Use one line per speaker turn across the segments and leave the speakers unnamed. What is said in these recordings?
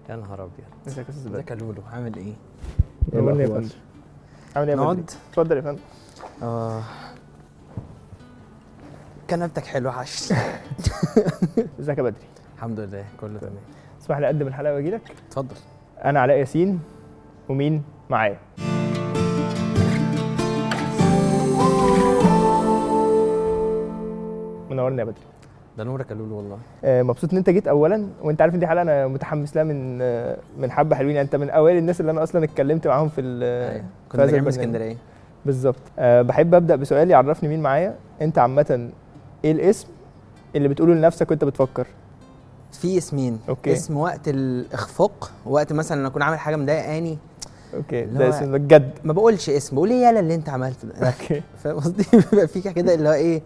يا نهار ابيض
ازيك يا استاذ بدر
ازيك يا لولو عامل ايه؟
نورني يا
الأخبار؟
فندم عامل ايه يا
نقعد؟
بدري اتفضل يا فندم
اه كنبتك حلوه عش
ازيك يا بدري
الحمد لله كله تمام
اسمح لي اقدم الحلقه واجي لك
اتفضل
انا علاء ياسين ومين معايا منورني يا بدري
ده نورك يا لولو والله
آه، مبسوط ان انت جيت اولا وانت عارف ان دي حلقه انا متحمس لها من آه، من حبه حلوين يعني انت من اوائل الناس اللي انا اصلا اتكلمت معاهم في ال-
أيوة.
في
كنا
هذا
راجعين من
البرنامج.
اسكندريه
بالظبط أه بحب ابدا بسؤال يعرفني مين معايا انت عامه ايه الاسم اللي بتقوله لنفسك وانت بتفكر
في اسمين
أوكي.
اسم وقت الاخفاق وقت مثلا اكون عامل حاجه مضايقاني
اوكي
اللي
ده
هو-
اسم بجد
ما بقولش اسم بقول ايه يالا اللي انت عملته ده
اوكي
فاهم قصدي بيبقى في كده اللي هو ايه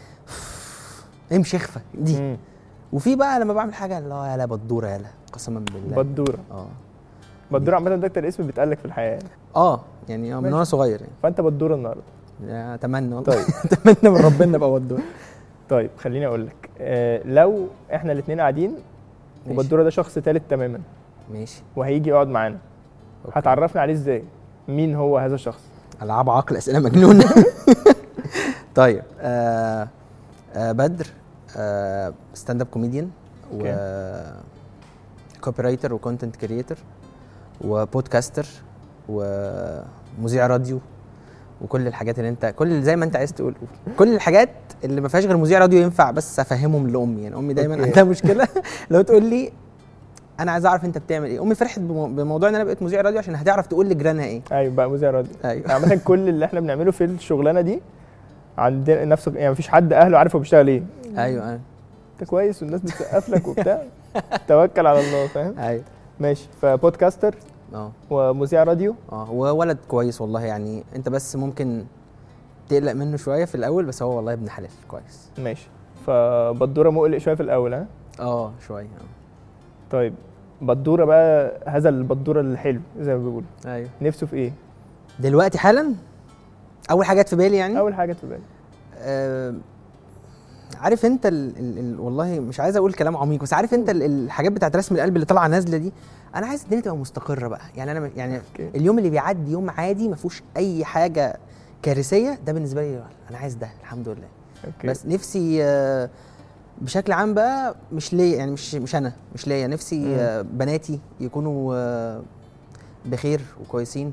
امشي اخفى دي
مم.
وفي بقى لما بعمل حاجه اللي هو يالا بدوره يالا قسما بالله
بدوره
اه
بدوره عامه ده اكتر اسم بيتقال لك في الحياه يعني.
اه يعني آه، من
ماشي.
وانا صغير يعني
فانت بدوره النهارده
يا اتمنى والله
طيب
اتمنى من ربنا ابقى بدوره
طيب خليني اقول لك أه لو احنا الاثنين قاعدين
ماشي.
وبدوره ده شخص ثالث تماما
ماشي
وهيجي يقعد معانا
أوكي.
هتعرفنا عليه ازاي مين هو هذا الشخص
العاب عقل اسئله مجنونه طيب آه آه بدر آه ستاند اب كوميديان و كوبي رايتر وكونتنت كريتور وبودكاستر ومذيع راديو وكل الحاجات اللي انت كل زي ما انت عايز تقول قول. كل الحاجات اللي ما فيهاش غير مذيع راديو ينفع بس افهمهم لامي يعني امي دايما
أوكي.
عندها مشكله لو تقول لي انا عايز اعرف انت بتعمل ايه امي فرحت بمو- بموضوع ان انا بقيت مذيع راديو عشان هتعرف تقول لجيرانها ايه
ايوه بقى مذيع راديو
ايوه
عامة كل اللي احنا بنعمله في الشغلانه دي عندنا نفس يعني مفيش حد اهله عارف هو بيشتغل ايه
ايوه ايوه
انت كويس والناس بتسقف لك وبتاع توكل على الله فاهم
ايوه
ماشي فبودكاستر
اه
ومذيع راديو
اه هو ولد كويس والله يعني انت بس ممكن تقلق منه شويه في الاول بس هو والله ابن حلال كويس
ماشي فبدوره مقلق شويه في الاول ها
اه شويه اه
طيب بدوره بقى هذا البدوره الحلو زي ما بيقولوا
ايوه
نفسه في ايه
دلوقتي حالا اول حاجه جت في بالي يعني
اول حاجه في بالي
آه عارف انت ال ال ال والله مش عايز اقول كلام عميق بس عارف انت ال الحاجات بتاعت رسم القلب اللي طالعه نازله دي انا عايز الدنيا تبقى مستقره بقى يعني انا م- يعني
اوكي
اليوم اللي بيعدي يوم عادي ما فيهوش اي حاجه كارثيه ده بالنسبه لي انا عايز ده الحمد لله
اوكي
بس نفسي آه، بشكل عام بقى مش ليا يعني مش مش انا مش ليا نفسي
مم.
آه، بناتي يكونوا آه، بخير وكويسين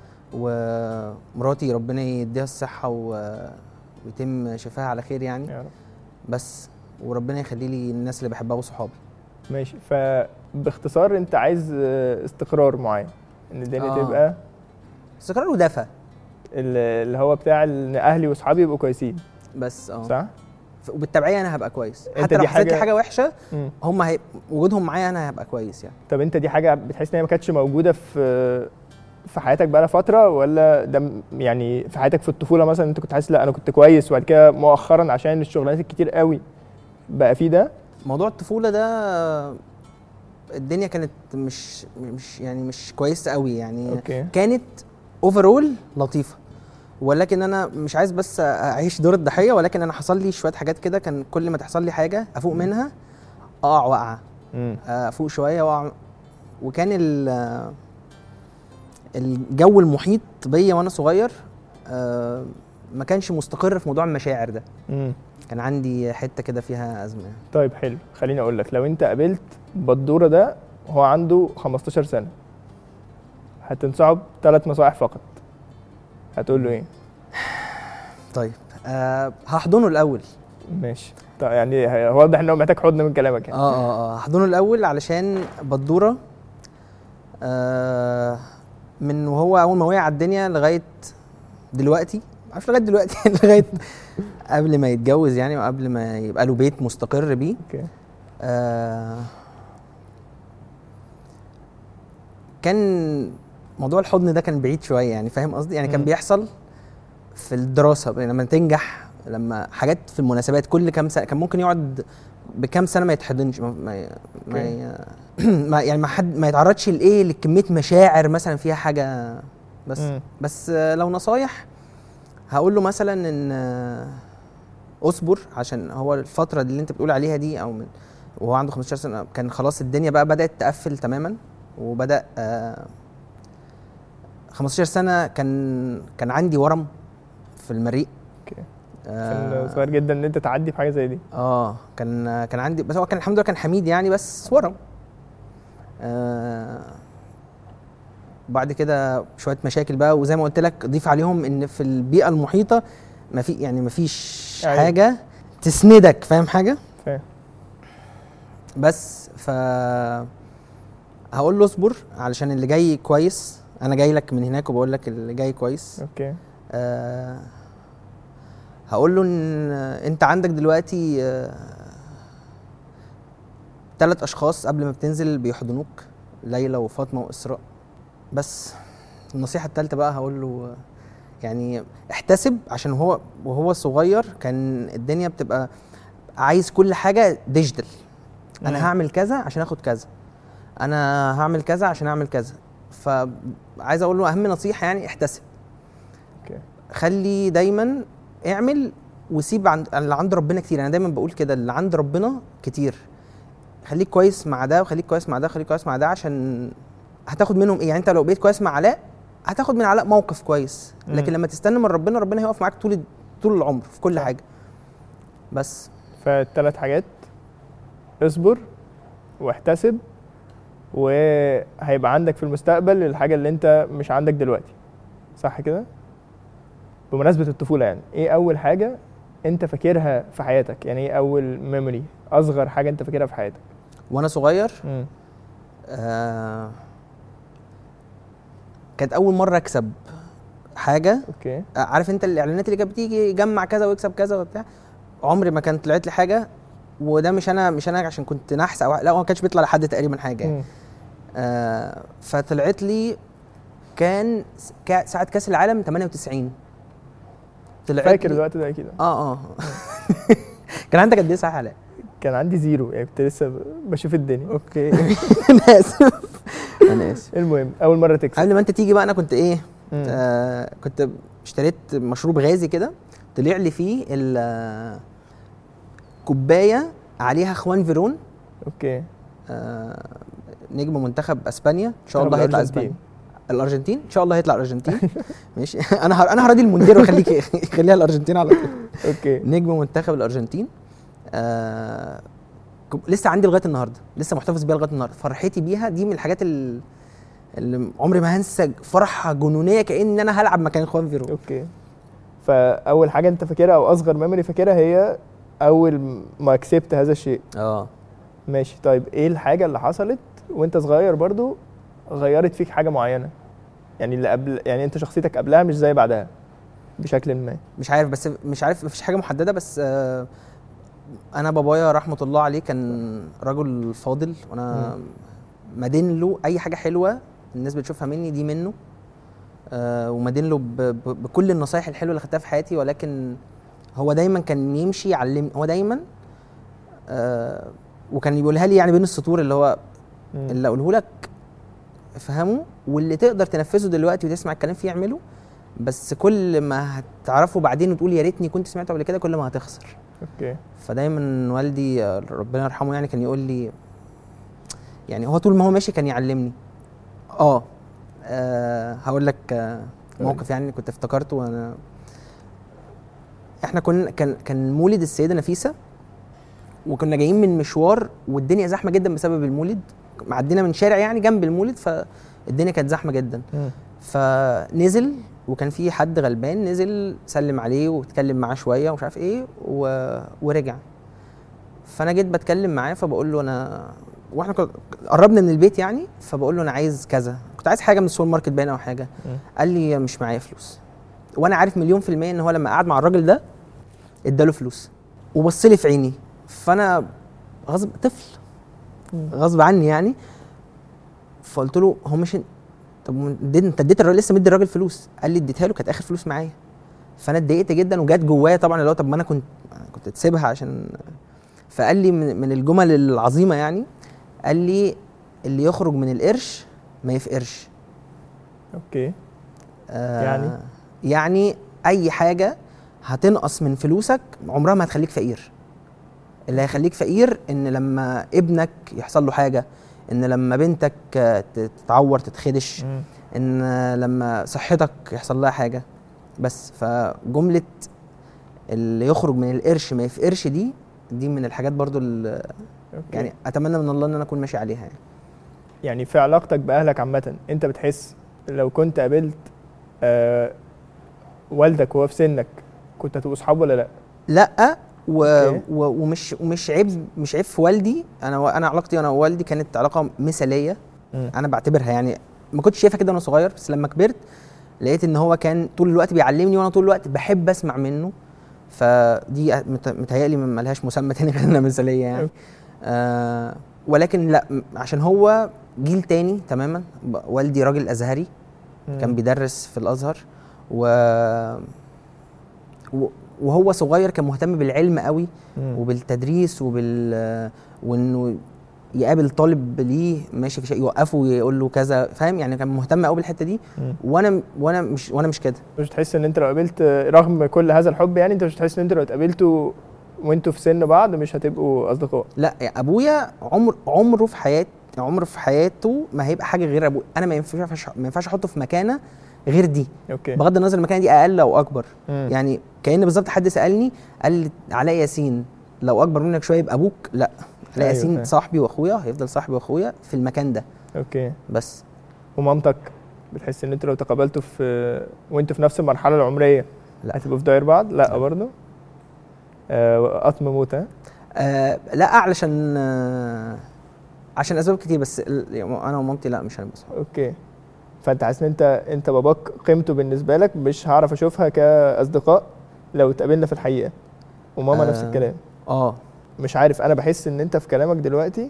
ومراتي ربنا يديها الصحة و- ويتم شفاها على خير يعني
يا رب
بس وربنا يخلي لي الناس اللي بحبها وصحابي
ماشي فباختصار انت عايز اه، استقرار معين ان الدنيا
آه.
تبقى
استقرار ودفى
ال- اللي هو بتاع ان اهلي واصحابي يبقوا كويسين
بس اه
صح؟
ف- وبالتبعية انا هبقى كويس
انت
حتى لو
دي
حصلت لي
حاجة-
حاجة وحشة
مم.
هم هي... وجودهم معايا انا هبقى كويس يعني
طب انت دي حاجه بتحس ان هي ما كانتش موجوده في في حياتك بقى فتره ولا ده م- يعني في حياتك في الطفوله مثلا انت كنت حاسس لا انا كنت كويس وبعد كده مؤخرا عشان الشغلانات الكتير قوي بقى في ده
موضوع الطفولة ده الدنيا كانت مش مش يعني مش كويسة قوي يعني
اوكي
كانت اوفرول لطيفة ولكن انا مش عايز بس اعيش دور الضحية ولكن انا حصل لي شوية حاجات كده كان كل ما تحصل لي حاجة افوق منها اقع وقعة
امم
افوق شوية واقع وكان ال الجو المحيط بيا وانا صغير آه، ما كانش مستقر في موضوع المشاعر ده
امم
كان عندي حتة كده فيها أزمة
طيب حلو خليني اقول لك لو انت قابلت بدوره ده وهو عنده 15 سنه هتنصحه بثلاث نصائح فقط هتقول له ايه
طيب أه هحضنه الاول
ماشي طيب يعني ه- واضح ان هو محتاج حضن من كلامك يعني
اه اه اه هحضنه الاول علشان بدوره آه من وهو اول ما وقع على الدنيا لغايه دلوقتي معرفش لغايه دلوقتي لغايه قبل ما يتجوز يعني وقبل ما يبقى له بيت مستقر بيه
اوكي
آه كان موضوع الحضن ده كان بعيد شويه يعني فاهم قصدي يعني كان
مم.
بيحصل في الدراسه لما تنجح لما حاجات في المناسبات كل كام سنه كان ممكن يقعد بكام سنه ما يتحضنش ما, ما, ما, ي- ما يعني ما حد ما يتعرضش لايه لكميه مشاعر مثلا فيها حاجه بس
مم.
بس آه، لو نصايح هقول له مثلا ان آه، اصبر عشان هو الفتره اللي انت بتقول عليها دي او من وهو عنده 15 سنه كان خلاص الدنيا بقى بدات تقفل تماما وبدا آه 15 سنه كان كان عندي ورم في المريء
اوكي
آه،
كان صغير جدا ان انت تعدي في حاجه زي دي
اه كان كان عندي بس هو كان الحمد لله كان حميد يعني بس ورم آه بعد كده شويه مشاكل بقى وزي ما قلت لك ضيف عليهم ان في البيئه المحيطه ما في يعني ما فيش
أيوة.
حاجه تسندك فاهم حاجه
فاهم
بس ف هقول له اصبر علشان اللي جاي كويس انا جاي لك من هناك وبقول لك اللي جاي كويس
اوكي
آه هقول له ان انت عندك دلوقتي آه ثلاث اشخاص قبل ما بتنزل بيحضنوك ليلى وفاطمه واسراء بس النصيحه الثالثه بقى هقول له آه، يعني احتسب عشان هو وهو صغير كان الدنيا بتبقى عايز كل حاجه ديجيتال
مم.
انا هعمل كذا عشان اخد كذا انا هعمل كذا عشان اعمل كذا فعايز اقول له اهم نصيحه يعني احتسب
اوكي
خلي دايما اعمل وسيب عند اللي عند ربنا كتير انا دايما بقول كده اللي عند ربنا كتير خليك كويس مع ده وخليك كويس مع ده وخليك كويس مع ده عشان هتاخد منهم ايه يعني انت لو بقيت كويس مع علاء هتاخد من علاء موقف كويس لكن
مم.
لما تستنى من ربنا ربنا هيقف معاك طول طول العمر في كل
صح.
حاجه بس
فالثلاث حاجات اصبر واحتسب وهيبقى عندك في المستقبل الحاجه اللي انت مش عندك دلوقتي صح كده بمناسبه الطفوله يعني ايه اول حاجه انت فاكرها في حياتك يعني ايه اول ميموري اصغر حاجه انت فاكرها في حياتك
وانا صغير
مم.
آه كانت اول مره اكسب حاجه
اوكي
آه، عارف انت الاعلانات اللي كانت بتيجي جمع كذا واكسب كذا وبتاع عمري ما كانت طلعت لي حاجه وده مش انا مش انا عشان كنت نحس او لا هو ما كانش بيطلع لحد تقريبا حاجه يعني.
مم.
آه فطلعت لي كان س- كا- ساعه كاس العالم 98 طلعت
فاكر
لي-
الوقت ده اكيد
اه اه كان عندك قد ايه صح علاء؟
كان عندي زيرو يعني كنت لسه ب- بشوف الدنيا
اوكي انا اسف انا اسف
المهم اول مره تكسب
قبل ما انت تيجي بقى انا كنت ايه
مم.
آه كنت اشتريت مشروب غازي كده طلع لي فيه ال- كوبايه عليها اخوان فيرون
اوكي
آه نجم منتخب اسبانيا ان شاء
منتخب
الله هيطلع
الأرجنتين.
اسبانيا الارجنتين ان شاء الله هيطلع الارجنتين ماشي انا هر... انا هراضي المدير واخليك يخليها الارجنتين على طول
اوكي
نجم منتخب الارجنتين آه كب- لسه عندي لغايه النهارده لسه محتفظ بيها لغايه النهارده فرحتي بيها دي من الحاجات ال- اللي عمري ما هنسى فرحه جنونيه كان انا هلعب مكان اخوان فيرون
اوكي فاول حاجه انت فاكرها او اصغر ميموري فاكرها هي اول ما كسبت هذا الشيء
اه
ماشي طيب ايه الحاجه اللي حصلت وانت صغير برضو غيرت فيك حاجه معينه يعني اللي قبل يعني انت شخصيتك قبلها مش زي بعدها بشكل ما
مش عارف بس مش عارف مفيش حاجه محدده بس آه انا بابايا رحمه الله عليه كان رجل فاضل وانا مدين له اي حاجه حلوه الناس بتشوفها مني دي منه آه ومدين له ب- ب- بكل النصايح الحلوه اللي خدتها في حياتي ولكن هو دايما كان يمشي يعلمني هو دايما آه وكان يقولها لي يعني بين السطور اللي هو
مم.
اللي اقوله لك افهمه واللي تقدر تنفذه دلوقتي وتسمع الكلام فيه اعمله بس كل ما هتعرفه بعدين وتقول يا ريتني كنت سمعته قبل كده كل ما هتخسر
اوكي
فدايما والدي آه، ربنا يرحمه يعني كان يقول لي يعني هو طول ما هو ماشي كان يعلمني اه, آه هقول لك آه موقف يعني كنت افتكرته وانا احنا كنا كان كان مولد السيده نفيسه وكنا جايين من مشوار والدنيا زحمه جدا بسبب المولد معدينا من شارع يعني جنب المولد فالدنيا كانت زحمه جدا
مم.
فنزل وكان في حد غلبان نزل سلم عليه واتكلم معاه شويه ومش عارف ايه و... ورجع فانا جيت بتكلم معاه فبقول له انا واحنا كنا- قربنا من البيت يعني فبقول له انا عايز كذا كنت عايز حاجه من السوبر ماركت باين او حاجه
مم.
قال لي مش معايا فلوس وانا عارف مليون في الميه ان هو لما قعد مع الراجل ده اداله فلوس وبص لي في عيني فانا غصب طفل
مم.
غصب عني يعني فقلت له هو مش طب ما اديت- انت اديت الراجل لسه مدي الراجل فلوس قال لي اديتها له كانت اخر فلوس معايا فانا اتضايقت جدا وجات جوايا طبعا اللي هو طب ما انا كنت كنت تسيبها عشان فقال لي من, من الجمل العظيمه يعني قال لي اللي يخرج من القرش ما يفقرش
اوكي
آه
يعني؟
يعني اي حاجه هتنقص من فلوسك عمرها ما هتخليك فقير اللي هيخليك فقير ان لما ابنك يحصل له حاجه ان لما بنتك آه، تتعور تتخدش
مم.
ان لما صحتك يحصل لها حاجه بس فجمله اللي يخرج من القرش ما يفقرش دي دي من الحاجات برضو اللي
أوكي.
يعني اتمنى من الله ان انا اكون ماشي عليها يعني.
يعني في علاقتك باهلك عامه انت بتحس لو كنت قابلت آه والدك وهو في سنك كنت هتبقوا صحاب ولا لا
لا و...
أوكي.
و... ومش ومش عيب مش عيب في والدي انا انا علاقتي انا ووالدي كانت علاقه مثاليه
مم.
انا بعتبرها يعني ما كنتش شايفها كده وانا صغير بس لما كبرت لقيت ان هو كان طول الوقت بيعلمني وانا طول الوقت بحب اسمع منه فدي مت- متهيألي ما لهاش مسمى تاني غير انها مثاليه يعني
أوكي.
آه ولكن لا م- عشان هو جيل تاني تماما ب- والدي راجل ازهري
مم.
كان بيدرس في الازهر و و- وهو صغير كان مهتم بالعلم قوي
مم.
وبالتدريس وبال وانه يقابل طالب ليه ماشي في شيء يوقفه ويقول له كذا فاهم يعني كان مهتم قوي بالحته دي
مم.
وانا وانا مش وانا مش كده
مش تحس ان انت لو قابلت رغم كل هذا الحب يعني انت مش تحس ان انت لو اتقابلتوا وانتوا في سن بعض مش هتبقوا اصدقاء
لا يعني ابويا عمر عمره في حياته عمره في حياته ما هيبقى حاجه غير ابويا انا ما ينفعش ما ينفعش احطه في مكانه غير دي
اوكي
بغض النظر المكانه دي اقل او اكبر
مم.
يعني كان بالظبط حد سالني قال لي علاء ياسين لو اكبر منك شويه يبقى ابوك لا علاء
أيوة
ياسين
فاهم.
صاحبي واخويا هيفضل صاحبي واخويا في المكان ده
اوكي
بس
ومامتك بتحس ان انتوا لو تقابلتوا في وانتوا في نفس المرحله العمريه
لا.
هتبقوا في داير بعض لا
لا.
برضه آه قطم موت ها
آه لا علشان آه عشان اسباب كتير بس ال- يعني انا ومامتي لا مش هنبقى صحاب
اوكي فانت حاسس ان انت انت باباك قيمته بالنسبه لك مش هعرف اشوفها كاصدقاء لو اتقابلنا في الحقيقه وماما
آه.
نفس الكلام
اه
مش عارف انا بحس ان انت في كلامك دلوقتي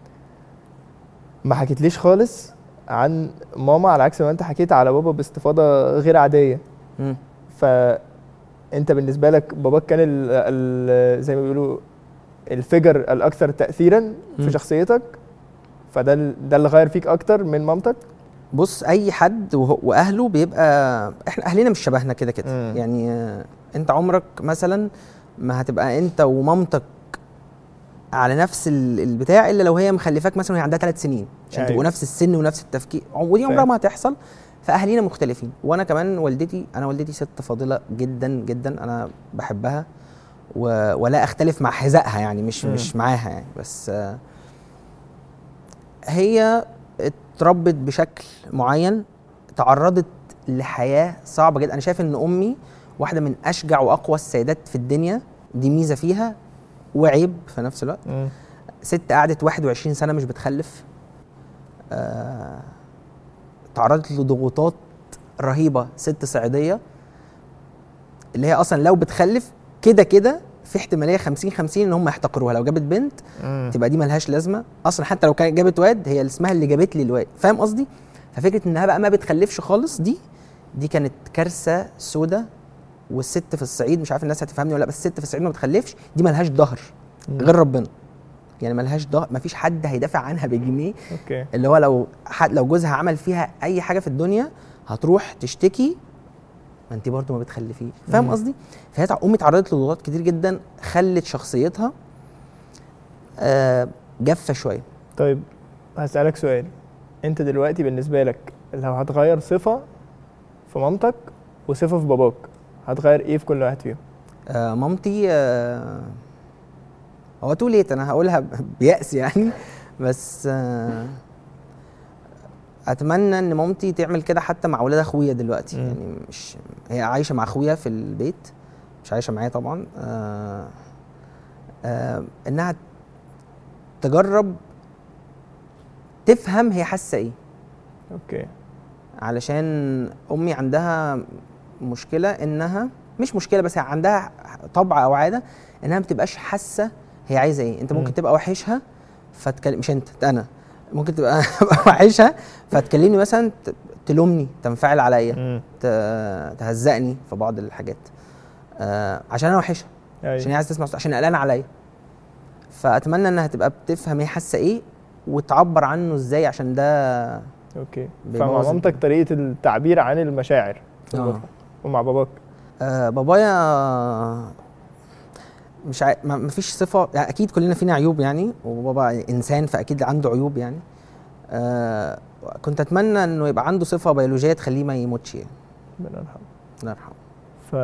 ما حكيتليش خالص عن ماما على عكس ما انت حكيت على بابا باستفاضه غير عاديه
مم.
فانت بالنسبه لك باباك كان ال ال زي ما بيقولوا الفجر الاكثر تاثيرا
مم.
في شخصيتك فده ال- ده اللي غير فيك اكتر من مامتك
بص اي حد وهو- واهله بيبقى احنا اهلنا مش شبهنا كده كده
مم.
يعني آه، انت عمرك مثلا ما هتبقى انت ومامتك على نفس ال- البتاع الا لو هي مخلفاك مثلا وهي عندها ثلاث سنين عشان
أيوة.
تبقوا نفس السن ونفس التفكير ودي عمرها
فاهم.
ما هتحصل فاهالينا مختلفين وانا كمان والدتي انا والدتي ست فاضله جدا جدا انا بحبها و... ولا اختلف مع حذائها يعني مش
مم.
مش معاها يعني بس آه، هي اتربت بشكل معين تعرضت لحياه صعبه جدا انا شايف ان امي واحده من اشجع واقوى السيدات في الدنيا دي ميزه فيها وعيب في نفس الوقت ست قعدت 21 سنه مش بتخلف آه تعرضت لضغوطات رهيبه ست صعيديه اللي هي اصلا لو بتخلف كده كده في احتماليه 50 50 ان هم يحتقروها لو جابت بنت
مم.
تبقى دي ملهاش لازمه اصلا حتى لو كانت جابت واد هي اللي اسمها اللي جابت لي الواد فاهم قصدي ففكره انها بقى ما بتخلفش خالص دي دي كانت كارثه سودة والست في الصعيد مش عارف الناس هتفهمني ولا لا بس الست في الصعيد ما بتخلفش دي ملهاش ظهر
مم.
غير ربنا يعني ملهاش ظهر مفيش حد هيدافع عنها بجنيه
اوكي
اللي هو لو حد لو جوزها عمل فيها اي حاجه في الدنيا هتروح تشتكي ما انت برضو ما بتخلفيش فاهم
مم.
قصدي فهي تع- امي اتعرضت لضغوطات كتير جدا خلت شخصيتها آه جافه شويه
طيب هسألك سؤال انت دلوقتي بالنسبة لك لو هتغير صفة في مامتك وصفة في باباك هتغير ايه في كل واحد فيهم؟
آه مامتي آه هو تو ليت انا هقولها ب- بيأس يعني بس آه اتمنى ان مامتي تعمل كده حتى مع اولاد اخويا دلوقتي
مم.
يعني مش هي عايشه مع اخويا في البيت مش عايشه معايا طبعا آه آه انها تجرب تفهم هي حاسه ايه
اوكي
علشان امي عندها مشكله انها مش مشكله بس هي عندها طبع او عاده انها ما بتبقاش حاسه هي عايزه ايه انت ممكن
مم.
تبقى وحشها فتكلم مش انت ده انا ممكن تبقى أبقى وحشها فتكلمني مثلا ت- تلومني تنفعل عليا
امم
ت- تهزقني في بعض الحاجات آه عشان انا وحشها عشان هي
ايوه
عايزه تسمع صوت- عشان قلقانه عليا فاتمنى انها تبقى بتفهم هي حاسه ايه وتعبر عنه ازاي عشان ده
اوكي
بيبوظ
فمع مامتك
الدنيا.
طريقة التعبير عن المشاعر في
آه.
الغرفة. ومع باباك
آه بابايا مش عا... ما ما فيش صفه يعني اكيد كلنا فينا عيوب يعني وبابا انسان فاكيد عنده عيوب يعني آه كنت اتمنى انه يبقى عنده صفه بيولوجيه تخليه ما يموتش يعني
ربنا يرحمه
الله يرحمه
ف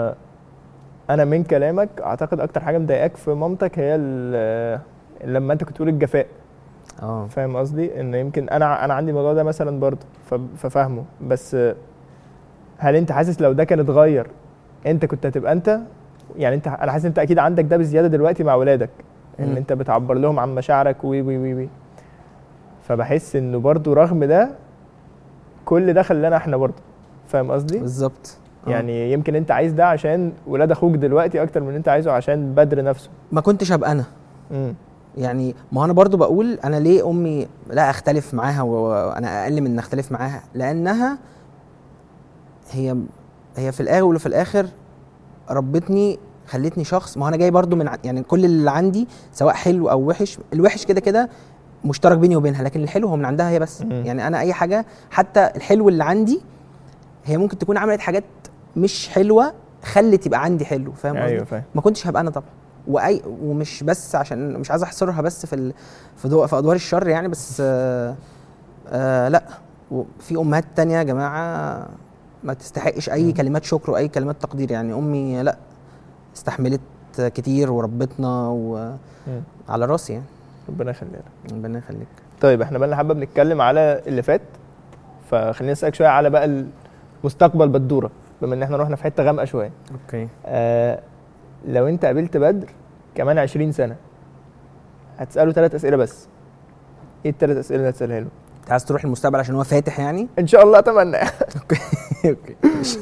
انا من كلامك اعتقد اكتر حاجه مضايقاك في مامتك هي ال- لما انت كنت بتقول الجفاء
اه
فاهم قصدي ان يمكن انا انا عندي الموضوع ده مثلا برضه ف- ففاهمه بس هل انت حاسس لو ده كان اتغير انت كنت هتبقى انت يعني انت انا حاسس انت اكيد عندك ده بزياده دلوقتي مع ولادك ان
مم.
انت بتعبر لهم عن مشاعرك وي وي وي وي فبحس انه برضه رغم ده كل ده خلانا احنا برضه فاهم قصدي
بالظبط آه.
يعني يمكن انت عايز ده عشان ولاد اخوك دلوقتي اكتر من انت عايزه عشان بدر نفسه
ما كنتش ابقى انا
امم
يعني ما هو انا برضو بقول انا ليه امي لا اختلف معاها و- وانا اقل من ان اختلف معاها لانها هي هي في الاول وفي الاخر ربتني خلتني شخص ما هو انا جاي برضو من ع- يعني كل اللي عندي سواء حلو او وحش الوحش كده كده مشترك بيني وبينها لكن الحلو هو من عندها هي بس
مم.
يعني انا اي حاجه حتى الحلو اللي عندي هي ممكن تكون عملت حاجات مش حلوه خلت يبقى عندي حلو فاهم قصدي
ايوه فاهم
ما كنتش هبقى انا طبعا واي ومش بس عشان مش عايز احصرها بس في ال... في, دو... في ادوار الشر يعني بس آه آه لا وفي امهات تانية يا جماعه ما تستحقش اي
مم.
كلمات شكر واي كلمات تقدير يعني امي لا استحملت كتير وربتنا
مم.
وعلى راسي يعني
ربنا يخليها لك.
ربنا يخليك
طيب احنا بقى حابه بنتكلم على اللي فات فخلينا نسالك شويه على بقى المستقبل بدوره بما ان احنا رحنا في حته غامقه شويه
اوكي
آه لو انت قابلت بدر كمان 20 سنه هتساله ثلاث اسئله بس ايه الثلاث اسئله اللي هتسالها له
انت عايز تروح المستقبل عشان هو فاتح يعني
ان شاء الله اتمنى
اوكي اوكي ماشي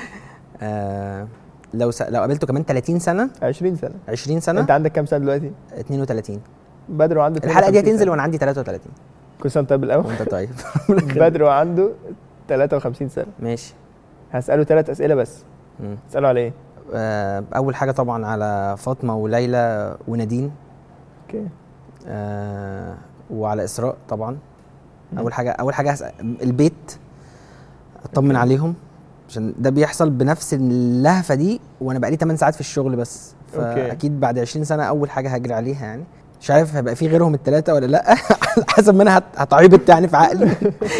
آه لو س... لو قابلته كمان 30 سنه
20 سنه
20 سنه
انت عندك كام سنه دلوقتي
32
بدر وعنده
الحلقه دي
52
هتنزل
سنة.
وانا عندي 33
كل سنه وانت طيب الاول
وانت طيب
بدر وعنده 53 سنه
ماشي
هساله ثلاث اسئله بس
مم.
تساله على ايه
آه، اول حاجه طبعا على فاطمه وليلى ونادين
اوكي
آه، وعلى اسراء طبعا
مم.
اول حاجه اول حاجه هسأل البيت اطمن
أوكي.
عليهم عشان ده بيحصل بنفس اللهفه دي وانا بقالي 8 ساعات في الشغل بس
أوكي.
فاكيد بعد 20 سنه اول حاجه هجري عليها يعني مش عارف هيبقى في غيرهم الثلاثه ولا لا على حسب ما انا هت- هتعيبط يعني في عقلي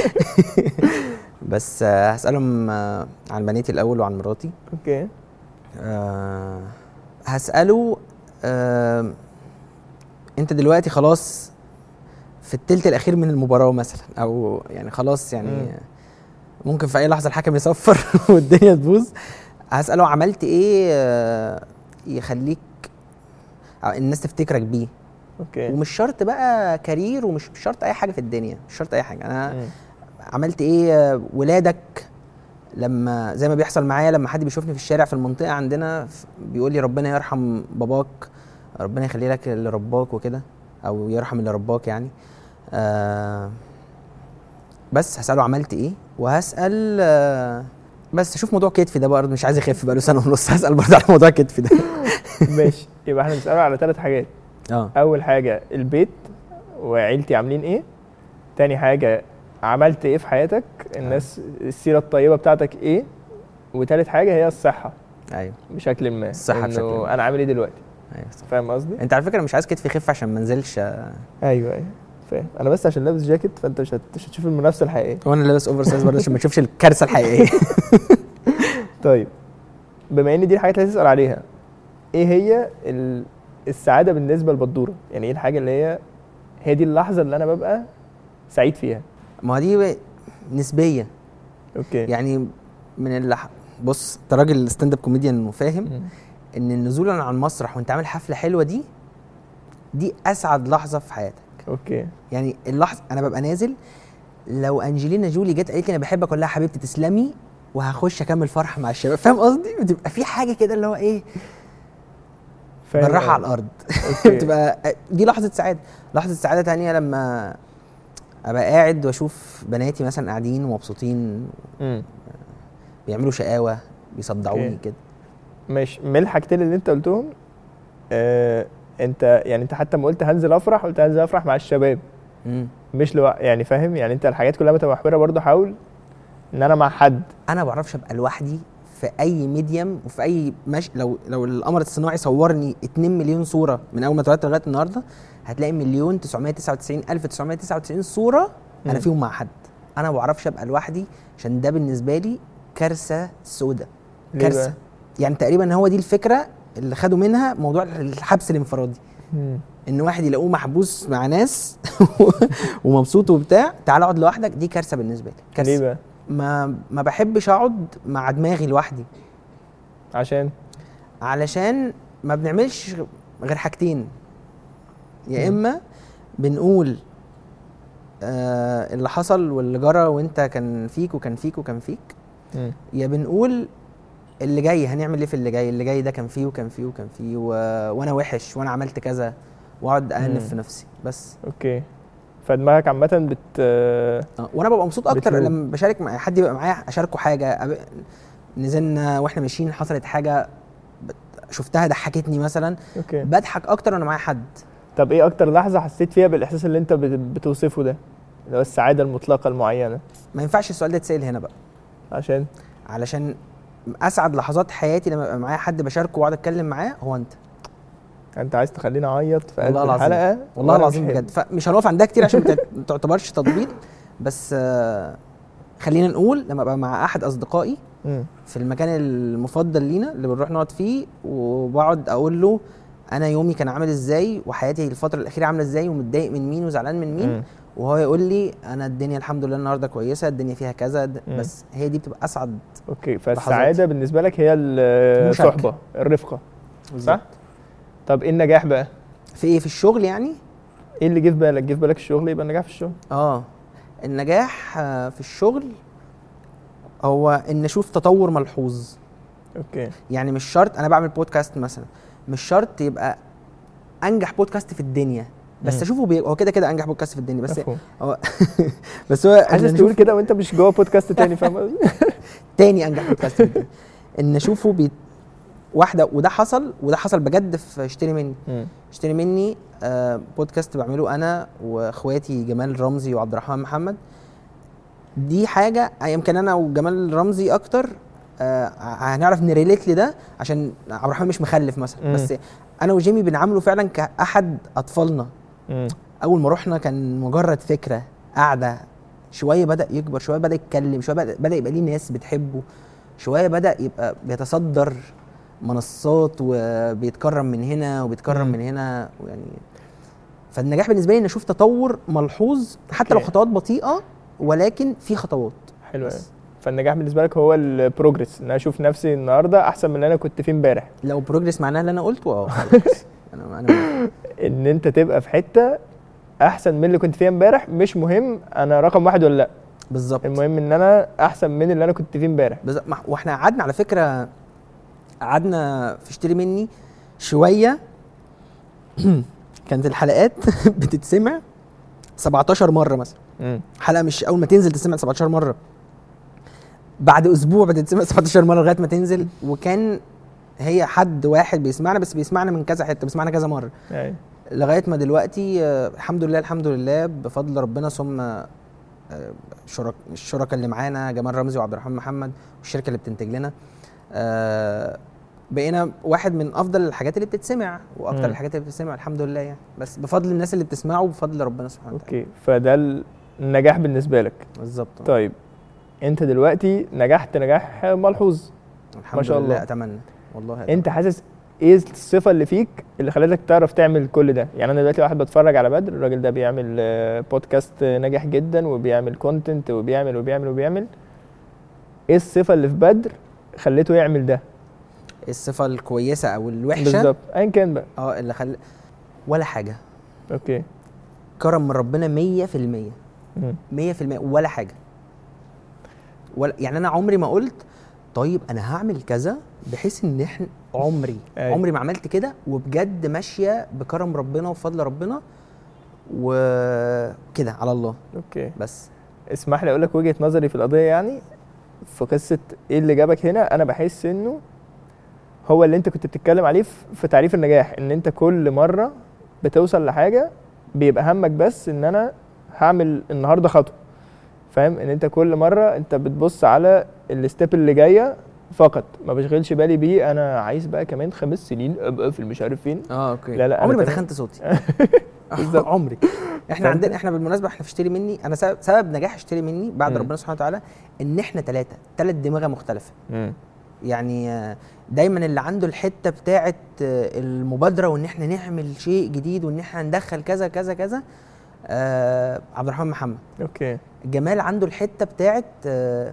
بس آه، هسالهم آه، عن بناتي الاول وعن مراتي
اوكي
آه هسأله آه انت دلوقتي خلاص في التلت الاخير من المباراة مثلا او يعني خلاص يعني
مم.
ممكن في اي لحظة الحكم يصفر والدنيا تبوظ هسأله عملت ايه آه يخليك أو الناس تفتكرك بيه
اوكي
ومش شرط بقى كارير ومش مش شرط اي حاجة في الدنيا مش شرط اي حاجة انا
مم.
عملت ايه آه، ولادك لما زي ما بيحصل معايا لما حد بيشوفني في الشارع في المنطقه عندنا ف- بيقول لي ربنا يرحم باباك ربنا يخلي لك اللي رباك وكده او يرحم اللي رباك يعني آه بس هساله عملت ايه وهسال آه بس اشوف موضوع كتفي ده برضه مش عايز يخف بقاله سنه ونص هسال برضه على موضوع كتفي ده
ماشي يبقى احنا بنساله على ثلاث حاجات
اه
اول حاجه البيت وعيلتي عاملين ايه تاني حاجه عملت ايه في حياتك الناس السيره الطيبه بتاعتك ايه وتالت حاجه هي الصحه
ايوه
بشكل ما
الصحة
إنه
بشكل ما.
انا عامل ايه دلوقتي
ايوه صح.
فاهم قصدي
انت على فكره مش عايز كتفي يخف عشان ما انزلش آه،
ايوه ايوه فاهم انا بس عشان لابس جاكيت فانت مش, هت... مش هتشوف المنافسه الحقيقيه
وانا لابس اوفر سايز برضه عشان ما تشوفش الكارثه الحقيقيه
طيب بما ان دي الحاجات اللي هتسال عليها ايه هي ال... السعاده بالنسبه لبدوره يعني ايه الحاجه اللي هي هي دي اللحظه اللي انا ببقى سعيد فيها
ما هو دي نسبيه
اوكي
يعني من اللي بص انت راجل ستاند اب كوميديان وفاهم
مم.
ان النزول على المسرح وانت عامل حفله حلوه دي دي اسعد لحظه في حياتك
اوكي
يعني اللحظه انا ببقى نازل لو انجلينا جولي جت قالت لي انا بحبك اقول لها حبيبتي تسلمي وهخش اكمل فرح مع الشباب فاهم قصدي بتبقى في حاجه كده اللي هو ايه
فاهم
بالراحه على
قصدي.
الارض
أوكي.
بتبقى دي لحظه سعاده لحظه سعاده تانية لما ابقى قاعد واشوف بناتي مثلا قاعدين ومبسوطين
مم.
بيعملوا شقاوه بيصدعوني
أوكي.
كده
ماشي من الحاجتين اللي انت قلتهم آه انت يعني انت حتى ما قلت هنزل افرح قلت هنزل افرح مع الشباب
مم.
مش لو يعني فاهم يعني انت الحاجات كلها متمحوره برضو حاول ان انا مع حد
انا ما بعرفش ابقى لوحدي في اي ميديم وفي اي مش لو لو القمر الصناعي صورني 2 مليون صوره من اول ما اتولدت لغايه النهارده هتلاقي مليون 999 الف 999 صوره انا
مم.
فيهم مع حد انا ما بعرفش ابقى لوحدي عشان ده بالنسبه لي كارثه سودة
ليه
كارثه
بقى؟
يعني تقريبا هو دي الفكره اللي خدوا منها موضوع الحبس الانفرادي
مم.
ان واحد يلاقوه محبوس مع ناس ومبسوط وبتاع تعال اقعد لوحدك دي كارثه بالنسبه لي
ليه
كارثه
بقى؟
ما ما بحبش اقعد مع دماغي لوحدي
عشان
علشان ما بنعملش غير حاجتين يا
مم.
اما بنقول آه اللي حصل واللي جرى وانت كان فيك وكان فيك وكان فيك
مم.
يا بنقول اللي جاي هنعمل ايه في اللي جاي اللي جاي ده كان فيه وكان فيه وكان فيه و... وانا وحش وانا عملت كذا واقعد
مم.
انف في نفسي بس
اوكي فدماغك عامة بت
آه، وانا ببقى مبسوط اكتر
بتلوم.
لما بشارك مع حد يبقى معايا اشاركه حاجه أب... نزلنا واحنا ماشيين حصلت حاجه بت- شفتها ضحكتني مثلا
اوكي
بضحك اكتر وانا معايا حد
طب ايه اكتر لحظة حسيت فيها بالاحساس اللي انت بت- بتوصفه ده؟ اللي هو السعادة المطلقة المعينة
ما ينفعش السؤال ده يتسال هنا بقى
عشان
علشان اسعد لحظات حياتي لما يبقى معايا حد بشاركه واقعد اتكلم معاه هو انت
انت عايز تخليني اعيط في قلب
والله العظيم.
الحلقة
والله
وأنا
العظيم
مش
بجد فمش هنقف عندها كتير عشان ما تع- ما تعتبرش تطبيل بس آه، خلينا نقول لما ابقى مع احد اصدقائي
مم.
في المكان المفضل لينا اللي بنروح نقعد فيه وبقعد اقول له انا يومي كان عامل ازاي وحياتي الفتره الاخيره عامله ازاي ومتضايق من مين وزعلان من مين
مم.
وهو يقول لي انا الدنيا الحمد لله النهارده كويسه الدنيا فيها كذا د-
مم.
بس هي دي بتبقى اسعد
اوكي فالسعادة بالنسبة لك هي
المشاركة.
الصحبة الرفقة صح؟ طب ايه النجاح بقى؟
في ايه في الشغل يعني
ايه اللي جه في بالك؟ جه في بالك الشغل يبقى النجاح في الشغل
اه النجاح آه، في الشغل هو ان اشوف تطور ملحوظ
اوكي
يعني مش شرط انا بعمل بودكاست مثلا مش شرط يبقى انجح بودكاست في الدنيا بس
مم.
اشوفه بي... هو كده كده انجح بودكاست في الدنيا بس
مفهوم.
هو بس هو إن
حاسس
نشوف
تقول كده وانت مش جوه بودكاست تاني فاهم قصدي؟
تاني انجح بودكاست في الدنيا ان اشوفه بي... واحده وده حصل وده حصل بجد في اشتري مني
مم.
اشتري مني آه بودكاست بعمله انا واخواتي جمال رمزي وعبد الرحمن محمد دي حاجه يمكن انا وجمال رمزي اكتر آه هنعرف نريليت لده عشان عبد الرحمن مش مخلف مثلا
مم.
بس انا وجيمي بنعامله فعلا كاحد اطفالنا
مم.
اول ما رحنا كان مجرد فكره قاعده شويه بدا يكبر شويه بدا يتكلم شويه بدا, بدأ يبقى ليه ناس بتحبه شويه بدا يبقى بيتصدر منصات وبيتكرم من هنا وبيتكرم
مم.
من هنا ويعني فالنجاح بالنسبه لي ان اشوف تطور ملحوظ حتى لو
أوكي.
خطوات بطيئه ولكن في خطوات
حلو قوي
بس.
فالنجاح بالنسبه لك هو البروجرس ان انا اشوف نفسي النهارده احسن من اللي انا كنت فيه امبارح
لو بروجرس معناها اللي انا قلته اه خلاص. انا انا
ان انت تبقى في حته احسن من اللي كنت فيها امبارح مش مهم انا رقم واحد ولا لا
بالظبط
المهم ان انا احسن من اللي انا كنت فيه امبارح
بز... ما- واحنا قعدنا على فكره قعدنا في اشتري مني شويه كانت الحلقات بتتسمع 17 مره مثلا
مم.
حلقه مش اول ما تنزل تسمع 17 مره بعد اسبوع بتتسمع 17 مره لغايه ما تنزل وكان هي حد واحد بيسمعنا بس بيسمعنا من كذا حته بيسمعنا كذا مره
أيوة.
لغايه ما دلوقتي آه، الحمد لله الحمد لله بفضل ربنا ثم آه، شرك الشركاء اللي معانا جمال رمزي وعبد الرحمن محمد والشركه اللي بتنتج لنا آه، بقينا واحد من افضل الحاجات اللي بتتسمع واكتر
مم.
الحاجات اللي بتتسمع الحمد لله يعني بس بفضل الناس اللي بتسمعه وبفضل ربنا سبحانه وتعالى
اوكي فده النجاح بالنسبه لك
بالظبط
طيب انت دلوقتي نجحت نجاح ملحوظ
الحمد
ما شاء
لله
الله.
اتمنى والله أتمنى.
انت حاسس ايه الصفه اللي فيك اللي خلتك تعرف تعمل كل ده يعني انا دلوقتي واحد بتفرج على بدر الراجل ده بيعمل آه، بودكاست آه، ناجح جدا وبيعمل كونتنت وبيعمل وبيعمل وبيعمل ايه الصفه اللي في بدر خليته يعمل ده
الصفه الكويسه او الوحشه
بالظبط ايا كان بقى
اه اللي خل ولا حاجه
اوكي
كرم من ربنا 100%
مم.
100% ولا حاجه ولا يعني انا عمري ما قلت طيب انا هعمل كذا بحيث ان احنا عمري
أيوة.
عمري ما عملت كده وبجد ماشيه بكرم ربنا وفضل ربنا وكده على الله
اوكي
بس
اسمح لي اقول لك وجهه نظري في القضيه يعني في قصه ايه اللي جابك هنا انا بحس انه هو اللي انت كنت بتتكلم عليه في- في تعريف النجاح ان انت كل مره بتوصل لحاجه بيبقى همك بس ان انا هعمل النهارده خطوه فاهم ان انت كل مره انت بتبص على الستيب اللي جايه فقط ما بشغلش بالي بيه انا عايز بقى كمان خمس سنين ابقى في مش عارف فين
اه اوكي
لا، لا، أنا
عمري ما
تمام.
تخنت صوتي
بالظبط.
عمري احنا
فأنت-
عندنا احنا بالمناسبه احنا في اشتري مني انا سبب, سبب نجاح اشتري مني بعد
مم.
ربنا سبحانه وتعالى ان احنا ثلاثه ثلاث دماغه مختلفه
مم.
يعني آه، دايما اللي عنده الحته بتاعه آه، المبادره وان احنا نعمل شيء جديد وان احنا ندخل كذا كذا كذا آه عبد الرحمن محمد
اوكي
جمال عنده الحته بتاعه آه